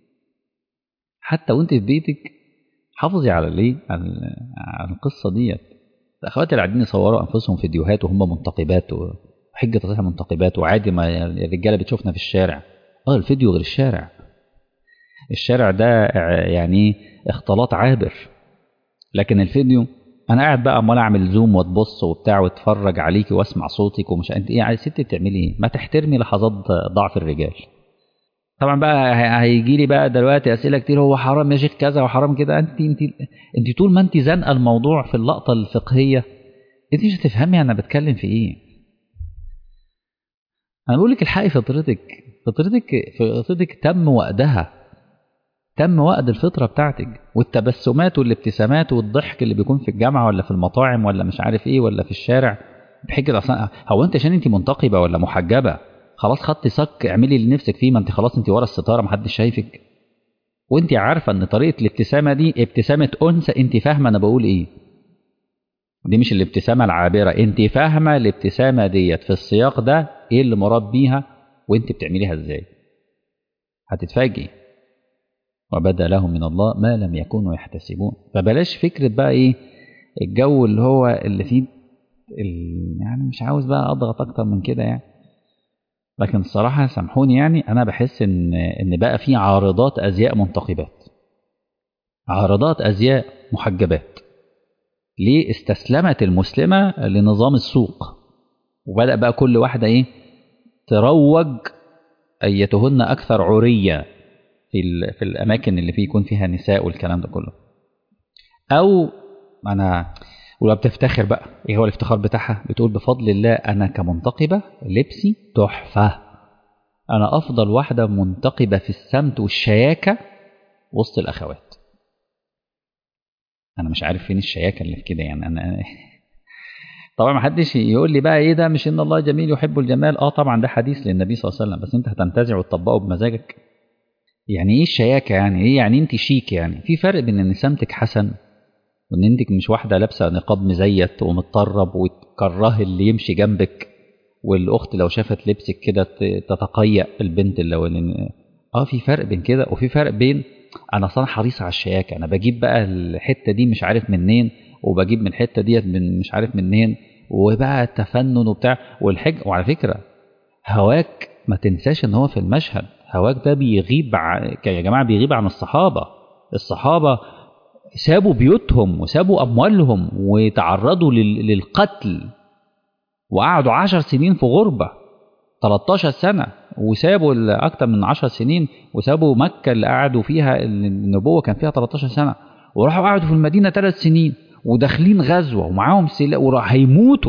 حتى وانت في بيتك حافظي على ليه على القصة ديت الأخوات اللي قاعدين يصوروا أنفسهم فيديوهات وهم منتقبات وحجة تصحيح منتقبات وعادي ما الرجالة بتشوفنا في الشارع اه الفيديو غير الشارع الشارع ده يعني اختلاط عابر لكن الفيديو انا قاعد بقى امال اعمل زوم وتبص وبتاع واتفرج عليكي واسمع صوتك ومش انت ايه يا ست بتعملي ايه ما تحترمي لحظات ضعف الرجال طبعا بقى هيجي لي بقى دلوقتي اسئله كتير هو حرام يا شيخ كذا وحرام كده انت انت انت طول ما انت زنقه الموضوع في اللقطه الفقهيه انت مش هتفهمي انا بتكلم في ايه انا بقول لك الحقي فطرتك فطرتك فطرتك تم وقدها تم وقت الفطرة بتاعتك والتبسمات والابتسامات والضحك اللي بيكون في الجامعة ولا في المطاعم ولا مش عارف ايه ولا في الشارع بحجة اصلا هو انت عشان انت منتقبة ولا محجبة خلاص خدتي صك اعملي اللي نفسك فيه ما انت خلاص انت ورا الستارة محدش شايفك وانت عارفة ان طريقة الابتسامة دي ابتسامة انثى انت فاهمة انا بقول ايه دي مش الابتسامة العابرة انت فاهمة الابتسامة ديت في السياق ده ايه اللي مراد بيها وانت بتعمليها ازاي هتتفاجئي وبدا لهم من الله ما لم يكونوا يحتسبون فبلاش فكرة بقى ايه الجو اللي هو اللي فيه يعني مش عاوز بقى اضغط اكتر من كده يعني لكن الصراحة سامحوني يعني انا بحس ان ان بقى في عارضات ازياء منتقبات عارضات ازياء محجبات ليه استسلمت المسلمة لنظام السوق وبدأ بقى كل واحدة ايه تروج ايتهن اكثر عريه في في الاماكن اللي فيه يكون فيها نساء والكلام ده كله او انا ولو بتفتخر بقى ايه هو الافتخار بتاعها بتقول بفضل الله انا كمنتقبه لبسي تحفه انا افضل واحده منتقبه في السمت والشياكه وسط الاخوات انا مش عارف فين الشياكه اللي في كده يعني انا طبعا ما حدش يقول لي بقى ايه ده مش ان الله جميل يحب الجمال اه طبعا ده حديث للنبي صلى الله عليه وسلم بس انت هتنتزع وتطبقه بمزاجك يعني ايه الشياكه يعني ايه يعني انت شيك يعني في فرق بين ان سمتك حسن وان انت مش واحده لابسه نقاب مزيت ومتطرب وتكرهي اللي يمشي جنبك والاخت لو شافت لبسك كده تتقيأ البنت اللي اه في فرق بين كده وفي فرق بين انا اصلا حريص على الشياكه انا بجيب بقى الحته دي مش عارف منين وبجيب من الحته ديت من مش عارف منين وبقى التفنن وبتاع والحج وعلى فكره هواك ما تنساش ان هو في المشهد هواك ده بيغيب ع... يا جماعه بيغيب عن الصحابه الصحابه سابوا بيوتهم وسابوا اموالهم وتعرضوا لل... للقتل وقعدوا عشر سنين في غربه 13 سنه وسابوا اكتر من 10 سنين وسابوا مكه اللي قعدوا فيها النبوه كان فيها 13 سنه وراحوا قعدوا في المدينه ثلاث سنين وداخلين غزوه ومعاهم سلاح وهيموتوا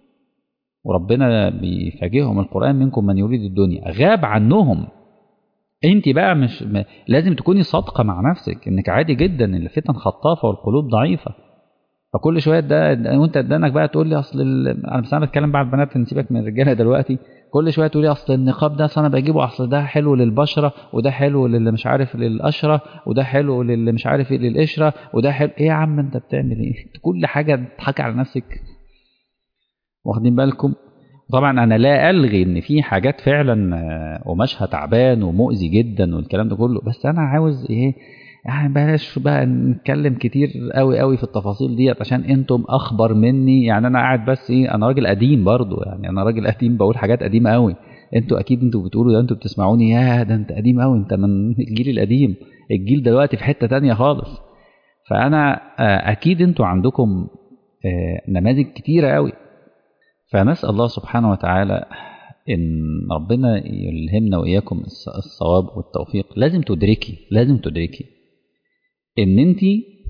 وربنا بيفاجئهم القران منكم من يريد الدنيا غاب عنهم انت بقى مش م... لازم تكوني صادقه مع نفسك انك عادي جدا ان الفتن خطافه والقلوب ضعيفه فكل شويه ده وانت قدامك بقى تقول لي اصل ال... انا بس انا بتكلم بقى على البنات نسيبك من الرجاله دلوقتي كل شويه تقولي اصل النقاب ده اصل انا بجيبه اصل ده حلو للبشره وده حلو للي مش عارف للقشره وده حلو للي مش عارف ايه للقشره وده حلو ايه يا عم انت بتعمل ايه كل حاجه تضحك على نفسك واخدين بالكم طبعا انا لا الغي ان في حاجات فعلا قماشها تعبان ومؤذي جدا والكلام ده كله بس انا عاوز ايه يعني بلاش بقى نتكلم كتير قوي قوي في التفاصيل ديت عشان انتم اخبر مني يعني انا قاعد بس ايه انا راجل قديم برضو يعني انا راجل قديم بقول حاجات قديمه قوي انتوا اكيد انتوا بتقولوا ده انتوا بتسمعوني يا ده انت قديم قوي انت من الجيل القديم الجيل دلوقتي في حته تانية خالص فانا اكيد انتوا عندكم نماذج كتيره قوي فنسال الله سبحانه وتعالى ان ربنا يلهمنا واياكم الصواب والتوفيق لازم تدركي لازم تدركي ان انت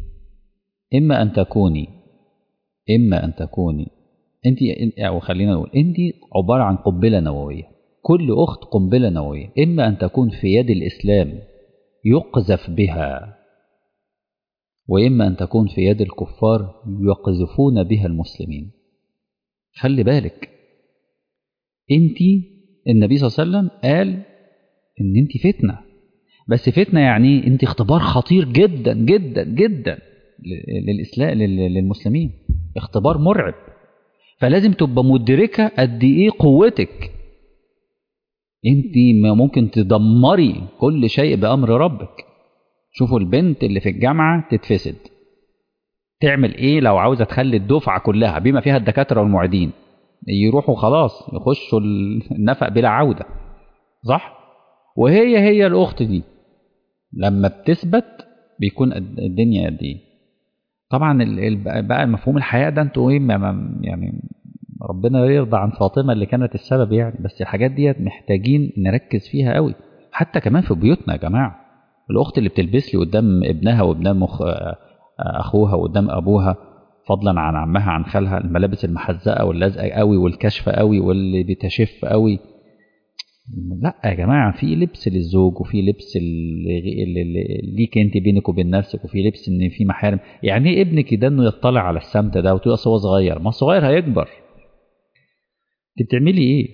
اما ان تكوني اما ان تكوني انت او خلينا نقول انت عباره عن قنبله نوويه كل اخت قنبله نوويه اما ان تكون في يد الاسلام يقذف بها واما ان تكون في يد الكفار يقذفون بها المسلمين خلي بالك انت النبي صلى الله عليه وسلم قال ان انت فتنه بس فتنه يعني انت اختبار خطير جدا جدا جدا للاسلام للمسلمين اختبار مرعب فلازم تبقى مدركه قد ايه قوتك انت ممكن تدمري كل شيء بامر ربك شوفوا البنت اللي في الجامعه تتفسد تعمل ايه لو عاوزه تخلي الدفعه كلها بما فيها الدكاتره والمعيدين يروحوا خلاص يخشوا النفق بلا عوده صح وهي هي الاخت دي لما بتثبت بيكون الدنيا قد ايه طبعا بقى مفهوم الحياء ده انتوا ايه يعني ربنا يرضى عن فاطمه اللي كانت السبب يعني بس الحاجات ديت محتاجين نركز فيها قوي حتى كمان في بيوتنا يا جماعه الاخت اللي بتلبس لي قدام ابنها وقدام مخ اخوها وقدام ابوها فضلا عن عمها عن خالها الملابس المحزقه واللازقه قوي والكشفه قوي واللي بتشف قوي لا يا جماعه في لبس للزوج وفي لبس اللي ليك انت بينك وبين نفسك وفي لبس ان في محارم يعني ايه ابنك ده انه يطلع على السمت ده وتقول هو صغير ما الصغير هيكبر انت بتعملي ايه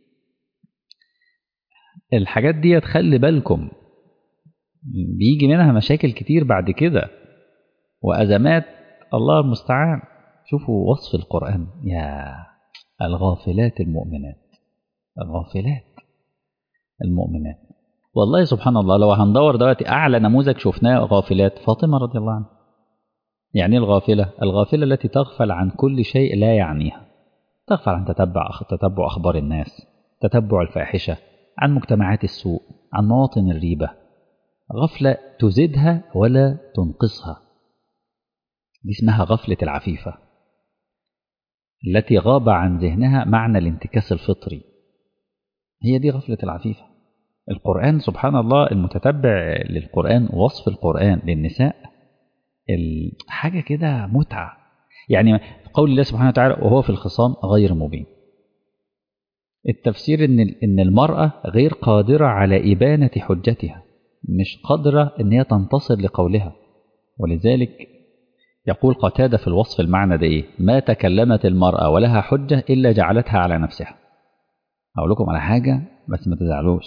الحاجات دي تخلي بالكم بيجي منها مشاكل كتير بعد كده وازمات الله المستعان شوفوا وصف القرآن يا الغافلات المؤمنات الغافلات المؤمنات والله سبحان الله لو هندور دلوقتي أعلى نموذج شفناه غافلات فاطمة رضي الله عنها يعني الغافلة الغافلة التي تغفل عن كل شيء لا يعنيها تغفل عن تتبع تتبع أخبار الناس تتبع الفاحشة عن مجتمعات السوء عن مواطن الريبة غفلة تزيدها ولا تنقصها دي اسمها غفلة العفيفة التي غاب عن ذهنها معنى الانتكاس الفطري هي دي غفلة العفيفة القرآن سبحان الله المتتبع للقرآن وصف القرآن للنساء حاجة كده متعة يعني قول الله سبحانه وتعالى وهو في الخصام غير مبين التفسير ان ان المرأة غير قادرة على إبانة حجتها مش قادرة ان هي تنتصر لقولها ولذلك يقول قتادة في الوصف المعنى ده إيه؟ ما تكلمت المرأة ولها حجة إلا جعلتها على نفسها. أقول لكم على حاجة بس ما تزعلوش.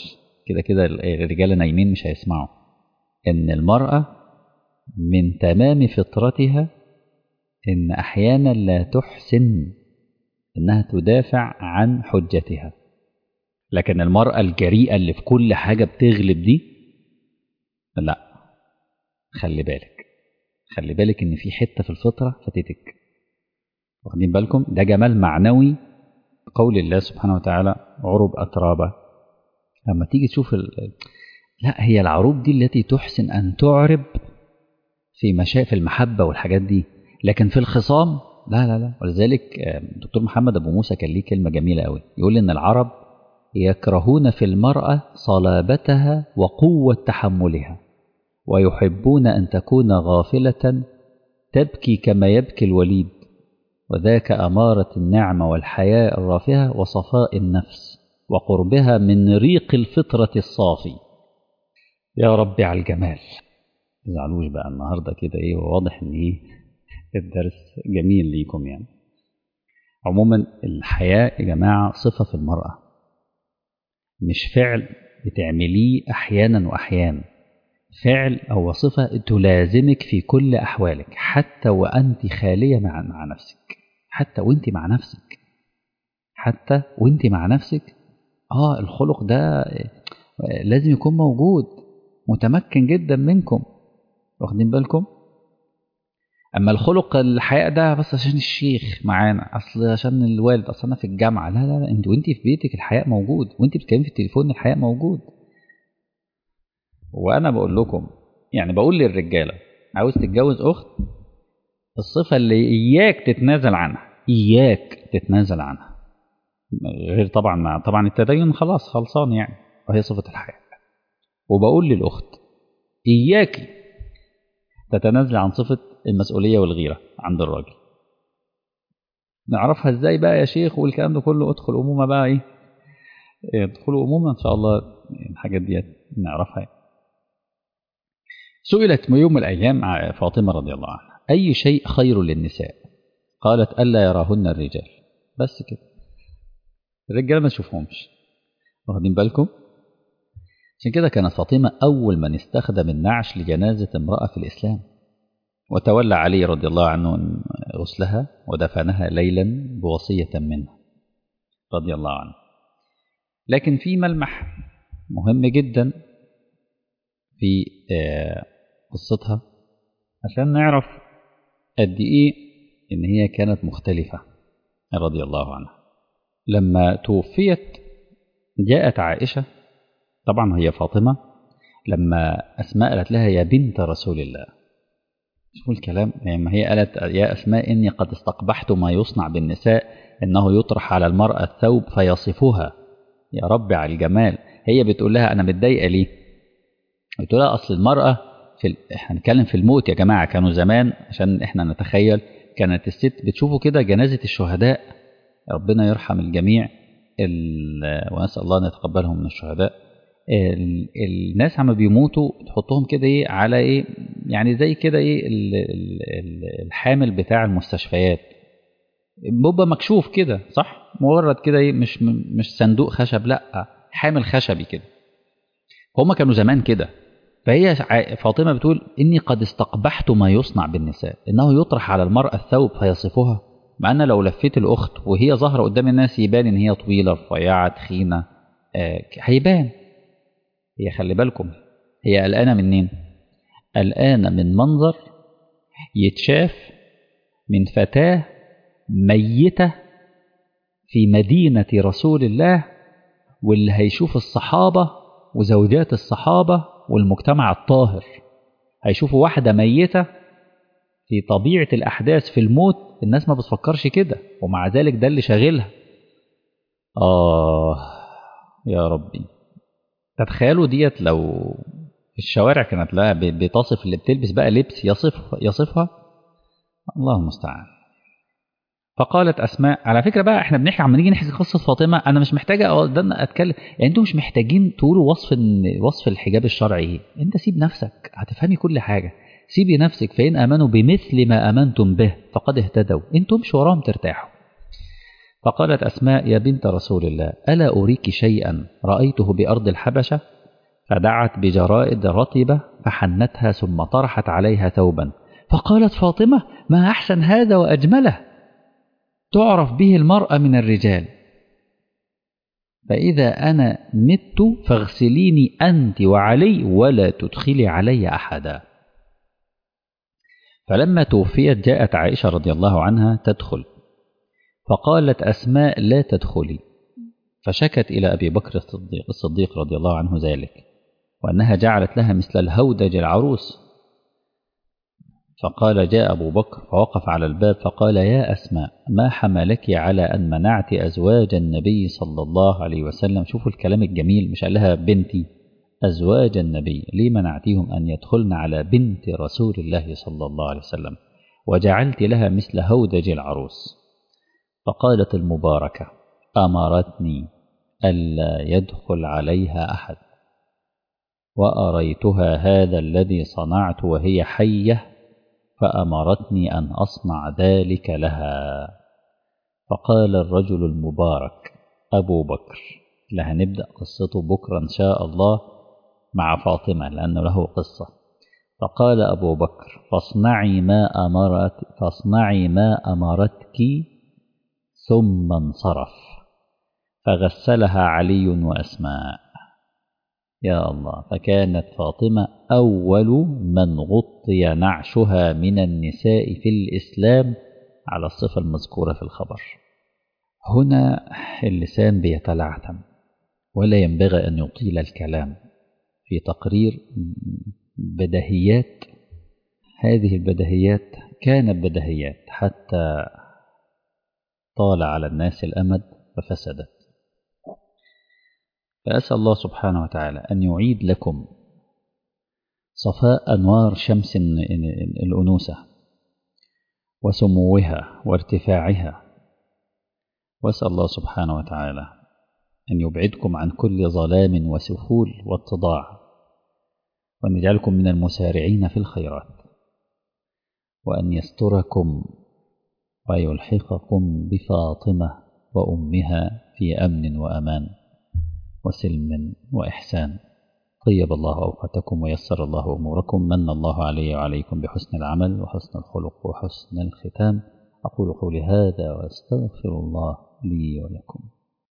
كده كده الرجاله نايمين مش هيسمعوا ان المراه من تمام فطرتها ان احيانا لا تحسن انها تدافع عن حجتها لكن المراه الجريئه اللي في كل حاجه بتغلب دي لا خلي بالك خلي بالك ان في حته في الفطره فاتتك واخدين بالكم ده جمال معنوي قول الله سبحانه وتعالى عرب اترابا لما تيجي تشوف ال... لا هي العروب دي التي تحسن ان تعرب في مشا في المحبه والحاجات دي لكن في الخصام لا لا لا ولذلك الدكتور محمد ابو موسى كان ليه كلمه جميله قوي يقول ان العرب يكرهون في المراه صلابتها وقوه تحملها ويحبون ان تكون غافله تبكي كما يبكي الوليد وذاك اماره النعمه والحياء الرافهه وصفاء النفس وقربها من ريق الفطره الصافي يا ربي على الجمال تزعلوش بقى النهارده كده ايه واضح ان ايه الدرس جميل ليكم يعني عموما الحياء يا جماعه صفه في المراه مش فعل بتعمليه احيانا واحيانا فعل او صفه تلازمك في كل احوالك حتى وانت خاليه مع مع نفسك حتى وانت مع نفسك حتى وانت مع نفسك اه الخلق ده لازم يكون موجود متمكن جدا منكم واخدين بالكم اما الخلق الحياء ده بس عشان الشيخ معانا اصل عشان الوالد اصل انا في الجامعه لا لا لا انت وانت في بيتك الحياء موجود وانت بتتكلمي في التليفون الحياء موجود وانا بقول لكم يعني بقول للرجاله عاوز تتجوز اخت الصفه اللي اياك تتنازل عنها اياك تتنازل عنها غير طبعا مع طبعا التدين خلاص خلصان يعني وهي صفه الحياء وبقول للاخت اياكي تتنازل عن صفه المسؤوليه والغيره عند الراجل نعرفها ازاي بقى يا شيخ والكلام ده كله ادخل امومه بقى ايه ادخلوا امومه ان شاء الله الحاجات دي نعرفها سئلت يوم من الايام فاطمه رضي الله عنها اي شيء خير للنساء قالت الا يراهن الرجال بس كده الرجاله ما تشوفهمش واخدين بالكم عشان كده كانت فاطمه اول من استخدم النعش لجنازه امراه في الاسلام وتولى علي رضي الله عنه غسلها ودفنها ليلا بوصيه منه رضي الله عنه لكن في ملمح مهم جدا في قصتها عشان نعرف قد ايه ان هي كانت مختلفة رضي الله عنها لما توفيت جاءت عائشة طبعا هي فاطمة لما أسماء قالت لها يا بنت رسول الله شوفوا الكلام يعني ما هي قالت يا أسماء إني قد استقبحت ما يصنع بالنساء إنه يطرح على المرأة الثوب فيصفها يا رب على الجمال هي بتقول لها أنا متضايقة ليه بتقول لها أصل المرأة في ال... احنا هنتكلم في الموت يا جماعة كانوا زمان عشان احنا نتخيل كانت الست بتشوفوا كده جنازة الشهداء ربنا يرحم الجميع ال... ونسأل الله أن يتقبلهم من الشهداء ال... الناس عم بيموتوا تحطهم كده ايه على ايه يعني زي كده ايه ال... ال... الحامل بتاع المستشفيات بيبقى مكشوف كده صح مجرد كده ايه مش مش صندوق خشب لا حامل خشبي كده هما كانوا زمان كده فهي فاطمه بتقول اني قد استقبحت ما يصنع بالنساء انه يطرح على المراه الثوب فيصفها مع ان لو لفيت الاخت وهي ظاهره قدام الناس يبان ان هي طويله رفيعه تخينه آه هيبان هي خلي بالكم هي قلقانه منين قلقانه من منظر يتشاف من فتاه ميته في مدينه رسول الله واللي هيشوف الصحابه وزوجات الصحابه والمجتمع الطاهر هيشوفوا واحده ميته في طبيعه الاحداث في الموت الناس ما بتفكرش كده ومع ذلك ده اللي شاغلها اه يا ربي تتخيلوا ديت لو في الشوارع كانت لا بتصف اللي بتلبس بقى لبس يصف يصفها الله المستعان فقالت اسماء على فكره بقى احنا بنحكي عم نيجي نحكي قصه فاطمه انا مش محتاجه ده اتكلم يعني انتوا مش محتاجين تقولوا وصف وصف الحجاب الشرعي ايه انت سيب نفسك هتفهمي كل حاجه سيبي نفسك فان امنوا بمثل ما امنتم به فقد اهتدوا ان تمشوا وراهم ترتاحوا فقالت اسماء يا بنت رسول الله الا اريك شيئا رايته بارض الحبشه فدعت بجرائد رطبة فحنتها ثم طرحت عليها ثوبا فقالت فاطمة ما أحسن هذا وأجمله تعرف به المرأة من الرجال فإذا أنا مت فاغسليني أنت وعلي ولا تدخلي علي أحدا فلما توفيت جاءت عائشة رضي الله عنها تدخل فقالت أسماء لا تدخلي فشكت إلى أبي بكر الصديق, الصديق رضي الله عنه ذلك وأنها جعلت لها مثل الهودج العروس فقال جاء أبو بكر فوقف على الباب فقال يا أسماء ما حملك على أن منعت أزواج النبي صلى الله عليه وسلم شوفوا الكلام الجميل مش قال لها بنتي أزواج النبي ليه منعتيهم أن يدخلن على بنت رسول الله صلى الله عليه وسلم وجعلت لها مثل هودج العروس فقالت المباركة أمرتني ألا يدخل عليها أحد وأريتها هذا الذي صنعت وهي حية فأمرتني أن أصنع ذلك لها فقال الرجل المبارك أبو بكر لهنبدأ قصته بكرة إن شاء الله مع فاطمة لأنه له قصة فقال أبو بكر فاصنعي ما أمرت فاصنعي ما أمرتك ثم انصرف فغسلها علي وأسماء يا الله فكانت فاطمة أول من غطي نعشها من النساء في الإسلام على الصفة المذكورة في الخبر هنا اللسان بيتلعثم ولا ينبغي أن يطيل الكلام في تقرير بدهيات هذه البدهيات كانت بدهيات حتى طال على الناس الأمد ففسدت فأسأل الله سبحانه وتعالى أن يعيد لكم صفاء أنوار شمس الأنوثة وسموها وارتفاعها وأسأل الله سبحانه وتعالى أن يبعدكم عن كل ظلام وسفول واتضاع وأن يجعلكم من المسارعين في الخيرات وأن يستركم ويلحقكم بفاطمة وأمها في أمن وأمان وسلم وإحسان طيب الله أوقاتكم ويسر الله أموركم من الله علي وعليكم بحسن العمل وحسن الخلق وحسن الختام أقول قولي هذا وأستغفر الله لي ولكم